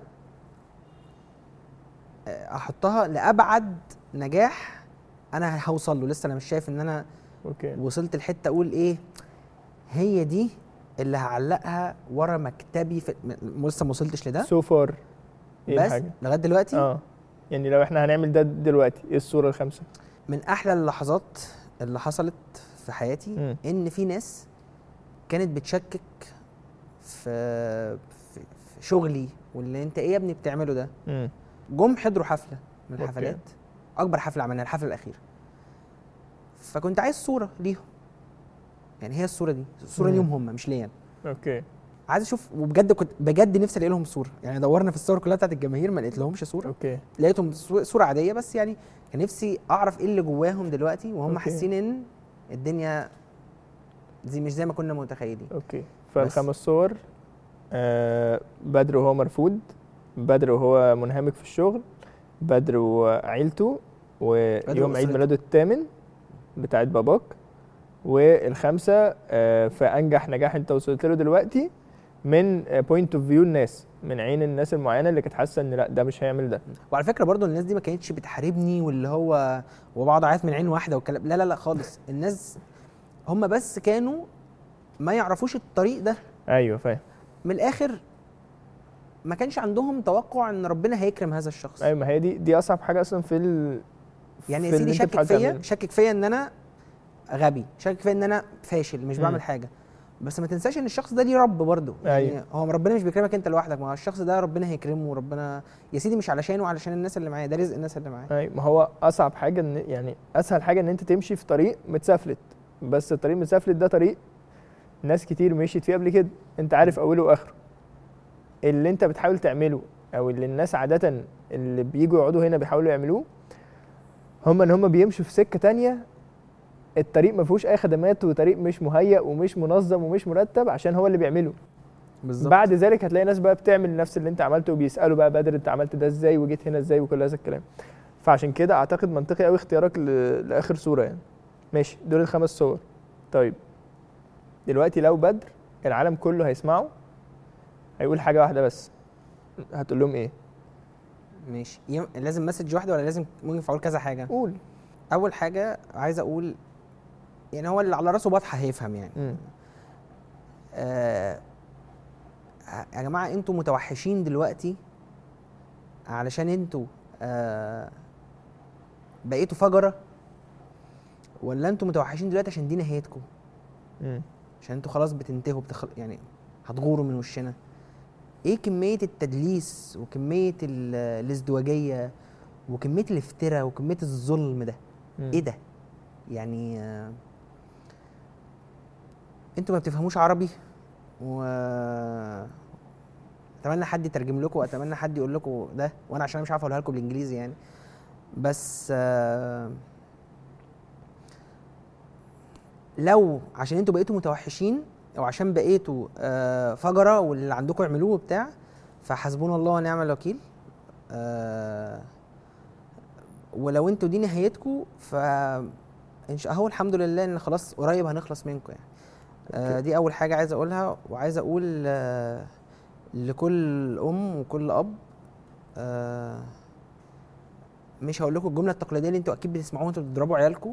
آه، احطها لابعد نجاح انا هوصل له لسه انا مش شايف ان انا
اوكي
وصلت لحته اقول ايه هي دي اللي هعلقها ورا مكتبي في م- لسه ما وصلتش لده
سو فار ايه
بس
الحاجه
لغايه دلوقتي
اه يعني لو احنا هنعمل ده دلوقتي ايه الصوره الخامسه
من احلى اللحظات اللي حصلت في حياتي
مم.
ان في ناس كانت بتشكك في في, في شغلي واللي انت ايه يا ابني بتعمله ده
مم.
جم حضروا حفله من
أوكي.
الحفلات اكبر حفله عملناها الحفله الاخيره فكنت عايز صوره ليهم يعني هي الصوره دي الصوره
مم.
ليهم هم مش ليا أنا.
اوكي
عايز اشوف وبجد كنت بجد نفسي الاقي لهم صوره يعني دورنا في الصور كلها بتاعت الجماهير ما لقيت لهمش صوره
اوكي
لقيتهم صو- صوره عاديه بس يعني كان نفسي اعرف ايه اللي جواهم دلوقتي وهم
أوكي.
حاسين ان الدنيا زي مش زي ما كنا متخيلين
اوكي فالخمس صور آه بدر وهو مرفوض بدر وهو منهمك في الشغل بدر وعيلته ويوم عيد
وأسرته.
ميلاده الثامن بتاعت باباك والخمسه آه في انجح نجاح انت وصلت له دلوقتي من بوينت اوف فيو الناس من عين الناس المعينه اللي كانت حاسه ان لا ده مش هيعمل ده
وعلى فكره برضو الناس دي ما كانتش بتحاربني واللي هو وبقعد اعيط من عين واحده والكلام لا لا لا خالص الناس هم بس كانوا ما يعرفوش الطريق ده
ايوه فاهم
من الاخر ما كانش عندهم توقع ان ربنا هيكرم هذا الشخص
ايوه ما هي دي دي اصعب حاجه اصلا في ال...
يعني يا
في
سيدي
اللي أنت
شكك
بتحاول
فيا
تعمله.
شكك فيا ان انا غبي شكك فيا ان انا فاشل مش
مم.
بعمل حاجه بس ما تنساش ان الشخص ده ليه رب برضه يعني
أيوة.
هو ربنا مش بيكرمك انت لوحدك ما هو الشخص ده ربنا هيكرمه وربنا يا سيدي مش علشانه علشان الناس اللي معايا ده رزق الناس اللي معايا
ايوه ما هو اصعب حاجه ان يعني اسهل حاجه ان انت تمشي في طريق متسفلت بس الطريق المتسفلت ده طريق ناس كتير مشيت فيه قبل كده انت عارف اوله واخره اللي انت بتحاول تعمله او اللي الناس عاده اللي بيجوا يقعدوا هنا بيحاولوا يعملوه هم ان هم بيمشوا في سكه تانية الطريق ما فيهوش اي خدمات وطريق مش مهيأ ومش منظم ومش مرتب عشان هو اللي بيعمله
بالظبط
بعد ذلك هتلاقي ناس بقى بتعمل نفس اللي انت عملته وبيسالوا بقى بدر انت عملت ده ازاي وجيت هنا ازاي وكل هذا الكلام فعشان كده اعتقد منطقي قوي اختيارك ل... لاخر صوره يعني ماشي دول الخمس صور طيب دلوقتي لو بدر العالم كله هيسمعه هيقول حاجه واحده بس هتقول لهم ايه
ماشي يم- لازم مسج واحده ولا لازم ممكن اقول كذا حاجه
قول
اول حاجه عايز اقول يعني هو اللي على راسه بطحه هيفهم يعني
مم.
آه يا جماعه انتوا متوحشين دلوقتي علشان انتوا آه بقيتوا فجره ولا انتوا متوحشين دلوقتي عشان دي نهايتكم
مم.
عشان انتوا خلاص بتنتهوا بتخل... يعني هتغوروا من وشنا ايه كميه التدليس وكميه ال- الازدواجيه وكميه الافتراء وكميه الظلم ده
مم.
ايه ده يعني آه، انتوا ما بتفهموش عربي و اتمنى حد يترجم لكم واتمنى حد يقول لكم ده وانا عشان أنا مش عارف اقولها لكم بالانجليزي يعني بس آه، لو عشان انتوا بقيتوا متوحشين او عشان بقيتوا آه فجره واللي عندكم اعملوه وبتاع فحسبونا الله ونعم الوكيل آه ولو انتوا دي نهايتكم ف إن شاء- اهو الحمد لله ان خلاص قريب هنخلص منكم يعني آه
أوكي.
دي اول حاجه عايز اقولها وعايز اقول آه لكل ام وكل اب آه مش هقول لكم الجمله التقليديه اللي انتوا اكيد بتسمعوها وانتوا بتضربوا عيالكم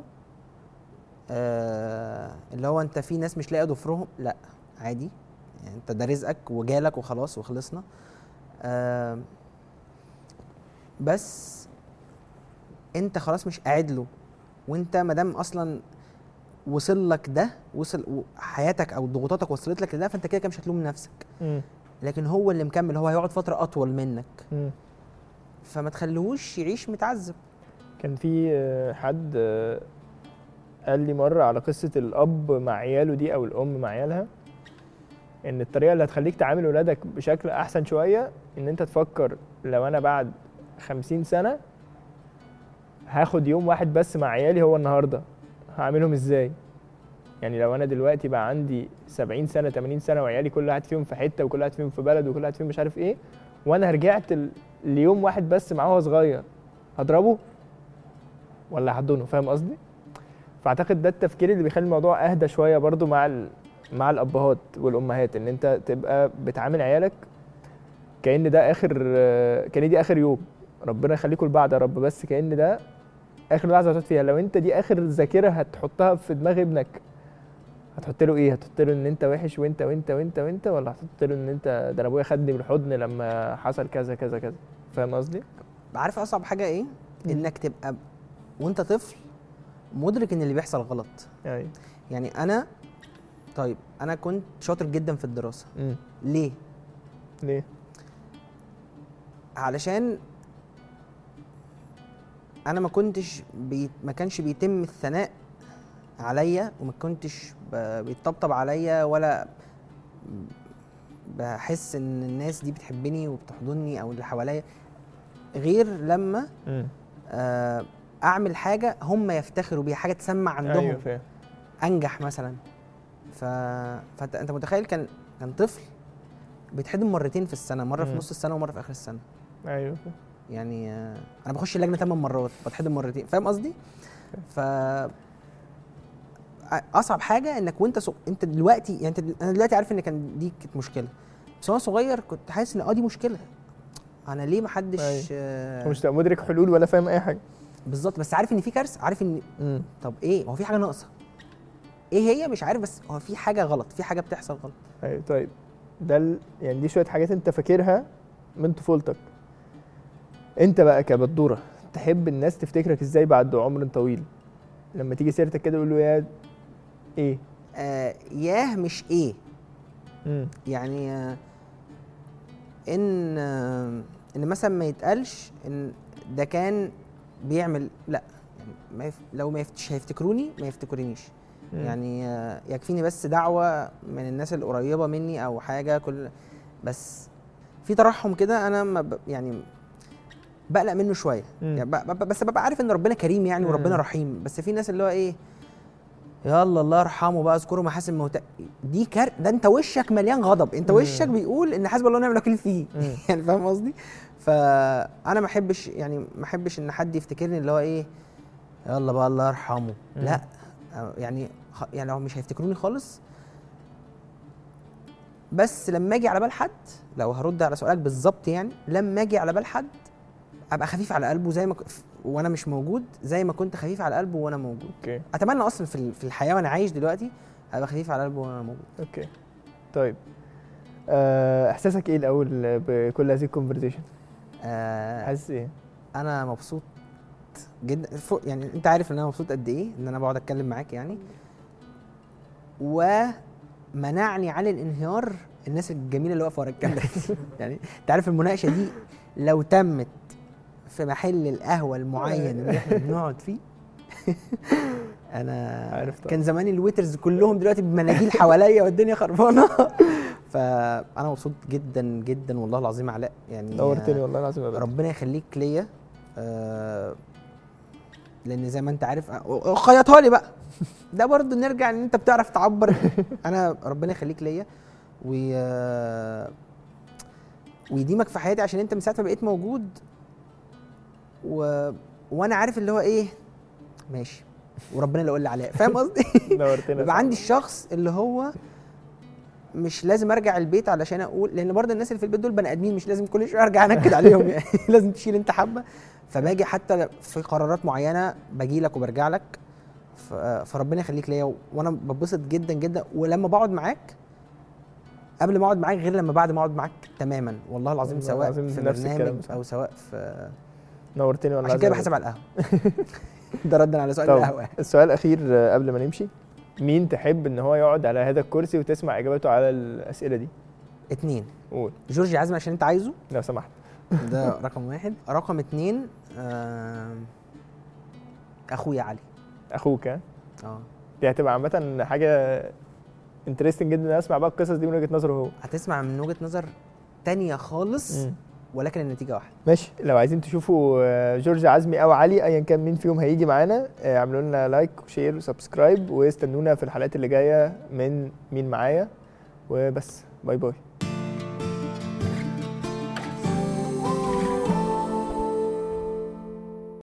آه اللي هو انت في ناس مش لاقيه ضفرهم لا عادي يعني انت ده رزقك وجالك وخلاص وخلصنا آه بس انت خلاص مش قاعد له وانت مادام اصلا وصل لك ده وصل و- حياتك او ضغوطاتك وصلت لك لده فانت كده كده مش هتلوم نفسك
مم.
لكن هو اللي مكمل هو هيقعد فتره اطول منك
مم.
فما تخليهوش يعيش متعذب
كان في آه، حد آه، قال لي مره على قصه الاب مع عياله دي او الام مع عيالها ان الطريقه اللي هتخليك تعامل ولادك بشكل احسن شويه ان انت تفكر لو انا بعد خمسين سنه هاخد يوم واحد بس مع عيالي هو النهارده هعملهم ازاي يعني لو انا دلوقتي بقى عندي 70 سنه 80 سنه وعيالي كل واحد فيهم في حته وكل واحد فيهم في بلد وكل واحد فيهم مش عارف ايه وانا رجعت ل- ليوم واحد بس معاه وهو صغير هضربه ولا هحضنه فاهم قصدي فاعتقد ده التفكير اللي بيخلي الموضوع اهدى شويه برضو مع ال... مع الابهات والامهات ان انت تبقى بتعامل عيالك كان ده اخر آه، كان دي اخر يوم ربنا يخليكم لبعض يا رب بس كان ده اخر لحظه هتقعد فيها لو انت دي اخر ذاكره هتحطها في دماغ ابنك هتحط له ايه هتحط له ان انت وحش وانت وانت وانت وانت ولا هتحط له ان انت ده انا ابويا خدني بالحضن لما حصل كذا كذا كذا فاهم قصدي
عارف اصعب حاجه ايه انك تبقى وانت طفل مدرك ان اللي بيحصل غلط
يعني
يعني انا طيب انا كنت شاطر جدا في الدراسه
امم
ليه
ليه
علشان انا ما كنتش بي... ما كانش بيتم الثناء عليا وما كنتش ب... بيطبطب عليا ولا بحس ان الناس دي بتحبني وبتحضني او اللي حواليا غير لما
امم
آه، اعمل حاجه هم يفتخروا بيها حاجه تسمع عندهم
ايوه فاهم
انجح مثلا ف... فانت انت متخيل كان كان طفل بيتحضن مرتين في السنه مره في
مم.
نص السنه ومره في اخر السنه
ايوه فاهم.
يعني آه، انا بخش اللجنه ثمان مرات بتحضن مرتين فاهم قصدي ف اصعب حاجه انك وانت صغ... انت دلوقتي يعني انت انا دلوقتي عارف ان كان دي كانت مشكله بس وانا صغير كنت حاسس ان اه دي مشكله انا ليه ما حدش
أيوة.
آه
مش تبقى مدرك حلول ولا فاهم اي حاجه
بالظبط بس عارف ان في كارثه عارف ان
امم
طب ايه هو في حاجه ناقصه ايه هي مش عارف بس هو في حاجه غلط في حاجه بتحصل غلط
ايوه طيب ده ال... يعني دي شويه حاجات انت فاكرها من طفولتك انت بقى كبدوره تحب الناس تفتكرك ازاي بعد عمر طويل لما تيجي سيرتك كده يقول له يا ايه
آه ياه مش ايه
امم
يعني آه ان آه ان مثلا ما يتقالش ان ده كان بيعمل لا يعني ما يف... لو ما يفتش هيفتكروني ما يفتكرونيش يعني آه يكفيني بس دعوه من الناس القريبه مني او حاجه كل بس في ترحم كده انا ما ب... يعني بقلق منه شويه
مم.
يعني ب... ب... بس ببقى عارف ان ربنا كريم يعني وربنا
مم.
رحيم بس في ناس اللي هو ايه يلا الله يرحمه بقى اذكروا محاسن موتى دي كار ده انت وشك مليان غضب انت
مم.
وشك بيقول ان حسب الله ونعم الوكيل فيه
مم.
يعني فاهم قصدي فانا ما احبش يعني ما احبش ان حد يفتكرني اللي هو ايه يلا بقى الله يرحمه
مم.
لا أه، يعني خ- يعني لو مش هيفتكروني خالص بس لما اجي على بال حد لو هرد على سؤالك بالظبط يعني لما اجي على بال حد ابقى خفيف على قلبه زي ما ك... وانا مش موجود زي ما كنت خفيف على قلبه وانا موجود
اوكي
اتمنى اصلا في ال- في الحياه وانا عايش دلوقتي ابقى خفيف على قلبه وانا موجود
اوكي طيب آه، احساسك ايه الاول بكل هذه الكونفرزيشن
آه
حاسس ايه
انا مبسوط جدا فوق يعني انت عارف ان انا مبسوط قد ايه ان انا بقعد اتكلم معاك يعني ومنعني عن الانهيار الناس الجميله اللي واقفه ورا الكاميرا يعني انت عارف المناقشه دي لو تمت في محل القهوه المعين اللي احنا بنقعد فيه انا
عارف طبعا.
كان زمان الويترز كلهم دلوقتي بمناديل حواليا والدنيا خربانه فانا مبسوط جدا جدا والله العظيم علاء يعني
نورتني والله العظيم يا بدر.
ربنا يخليك ليا آه لان زي ما انت عارف آه، خيطها لي بقى ده برضو نرجع ان انت بتعرف تعبر انا ربنا يخليك ليا و ويديمك في حياتي عشان انت من ساعه ما بقيت موجود و... وانا عارف اللي هو ايه ماشي وربنا اللي يقول لي عليها فاهم قصدي
نورتنا
بيبقى عندي الشخص اللي هو مش لازم ارجع البيت علشان اقول لان برضه الناس اللي في البيت دول بني ادمين مش لازم كل شويه ارجع انكد عليهم يعني لازم تشيل انت حبه فباجي حتى في قرارات معينه باجي لك وبرجع لك ف- فربنا يخليك ليا وانا ببسط جدا جدا ولما بقعد معاك قبل ما اقعد معاك غير لما بعد ما اقعد معاك تماما والله العظيم
والله
سواء
العظيم
في
نفس الكلام
برنامج
صح.
او سواء في
نورتني والله
عشان كده
عايز
بحسب على القهوه ده ردا على سؤال
طب
القهوه
السؤال الاخير آه، قبل ما نمشي مين تحب ان هو يقعد على هذا الكرسي وتسمع اجابته على الاسئله دي
اتنين
قول
جورجي عزمي عشان انت عايزه
لو سمحت
ده رقم واحد رقم اتنين آم، اخويا علي
اخوك ها
اه
دي هتبقى عامه حاجه انترستنج جدا إن أنا اسمع بقى القصص دي من وجهه نظره هو
هتسمع من وجهه نظر تانية خالص
مم.
ولكن النتيجه واحده
ماشي لو عايزين تشوفوا آه، جورج عزمي او علي ايا كان مين فيهم هيجي معانا آه، اعملوا لنا لايك وشير وسبسكرايب واستنونا في الحلقات اللي جايه من مين معايا وبس باي باي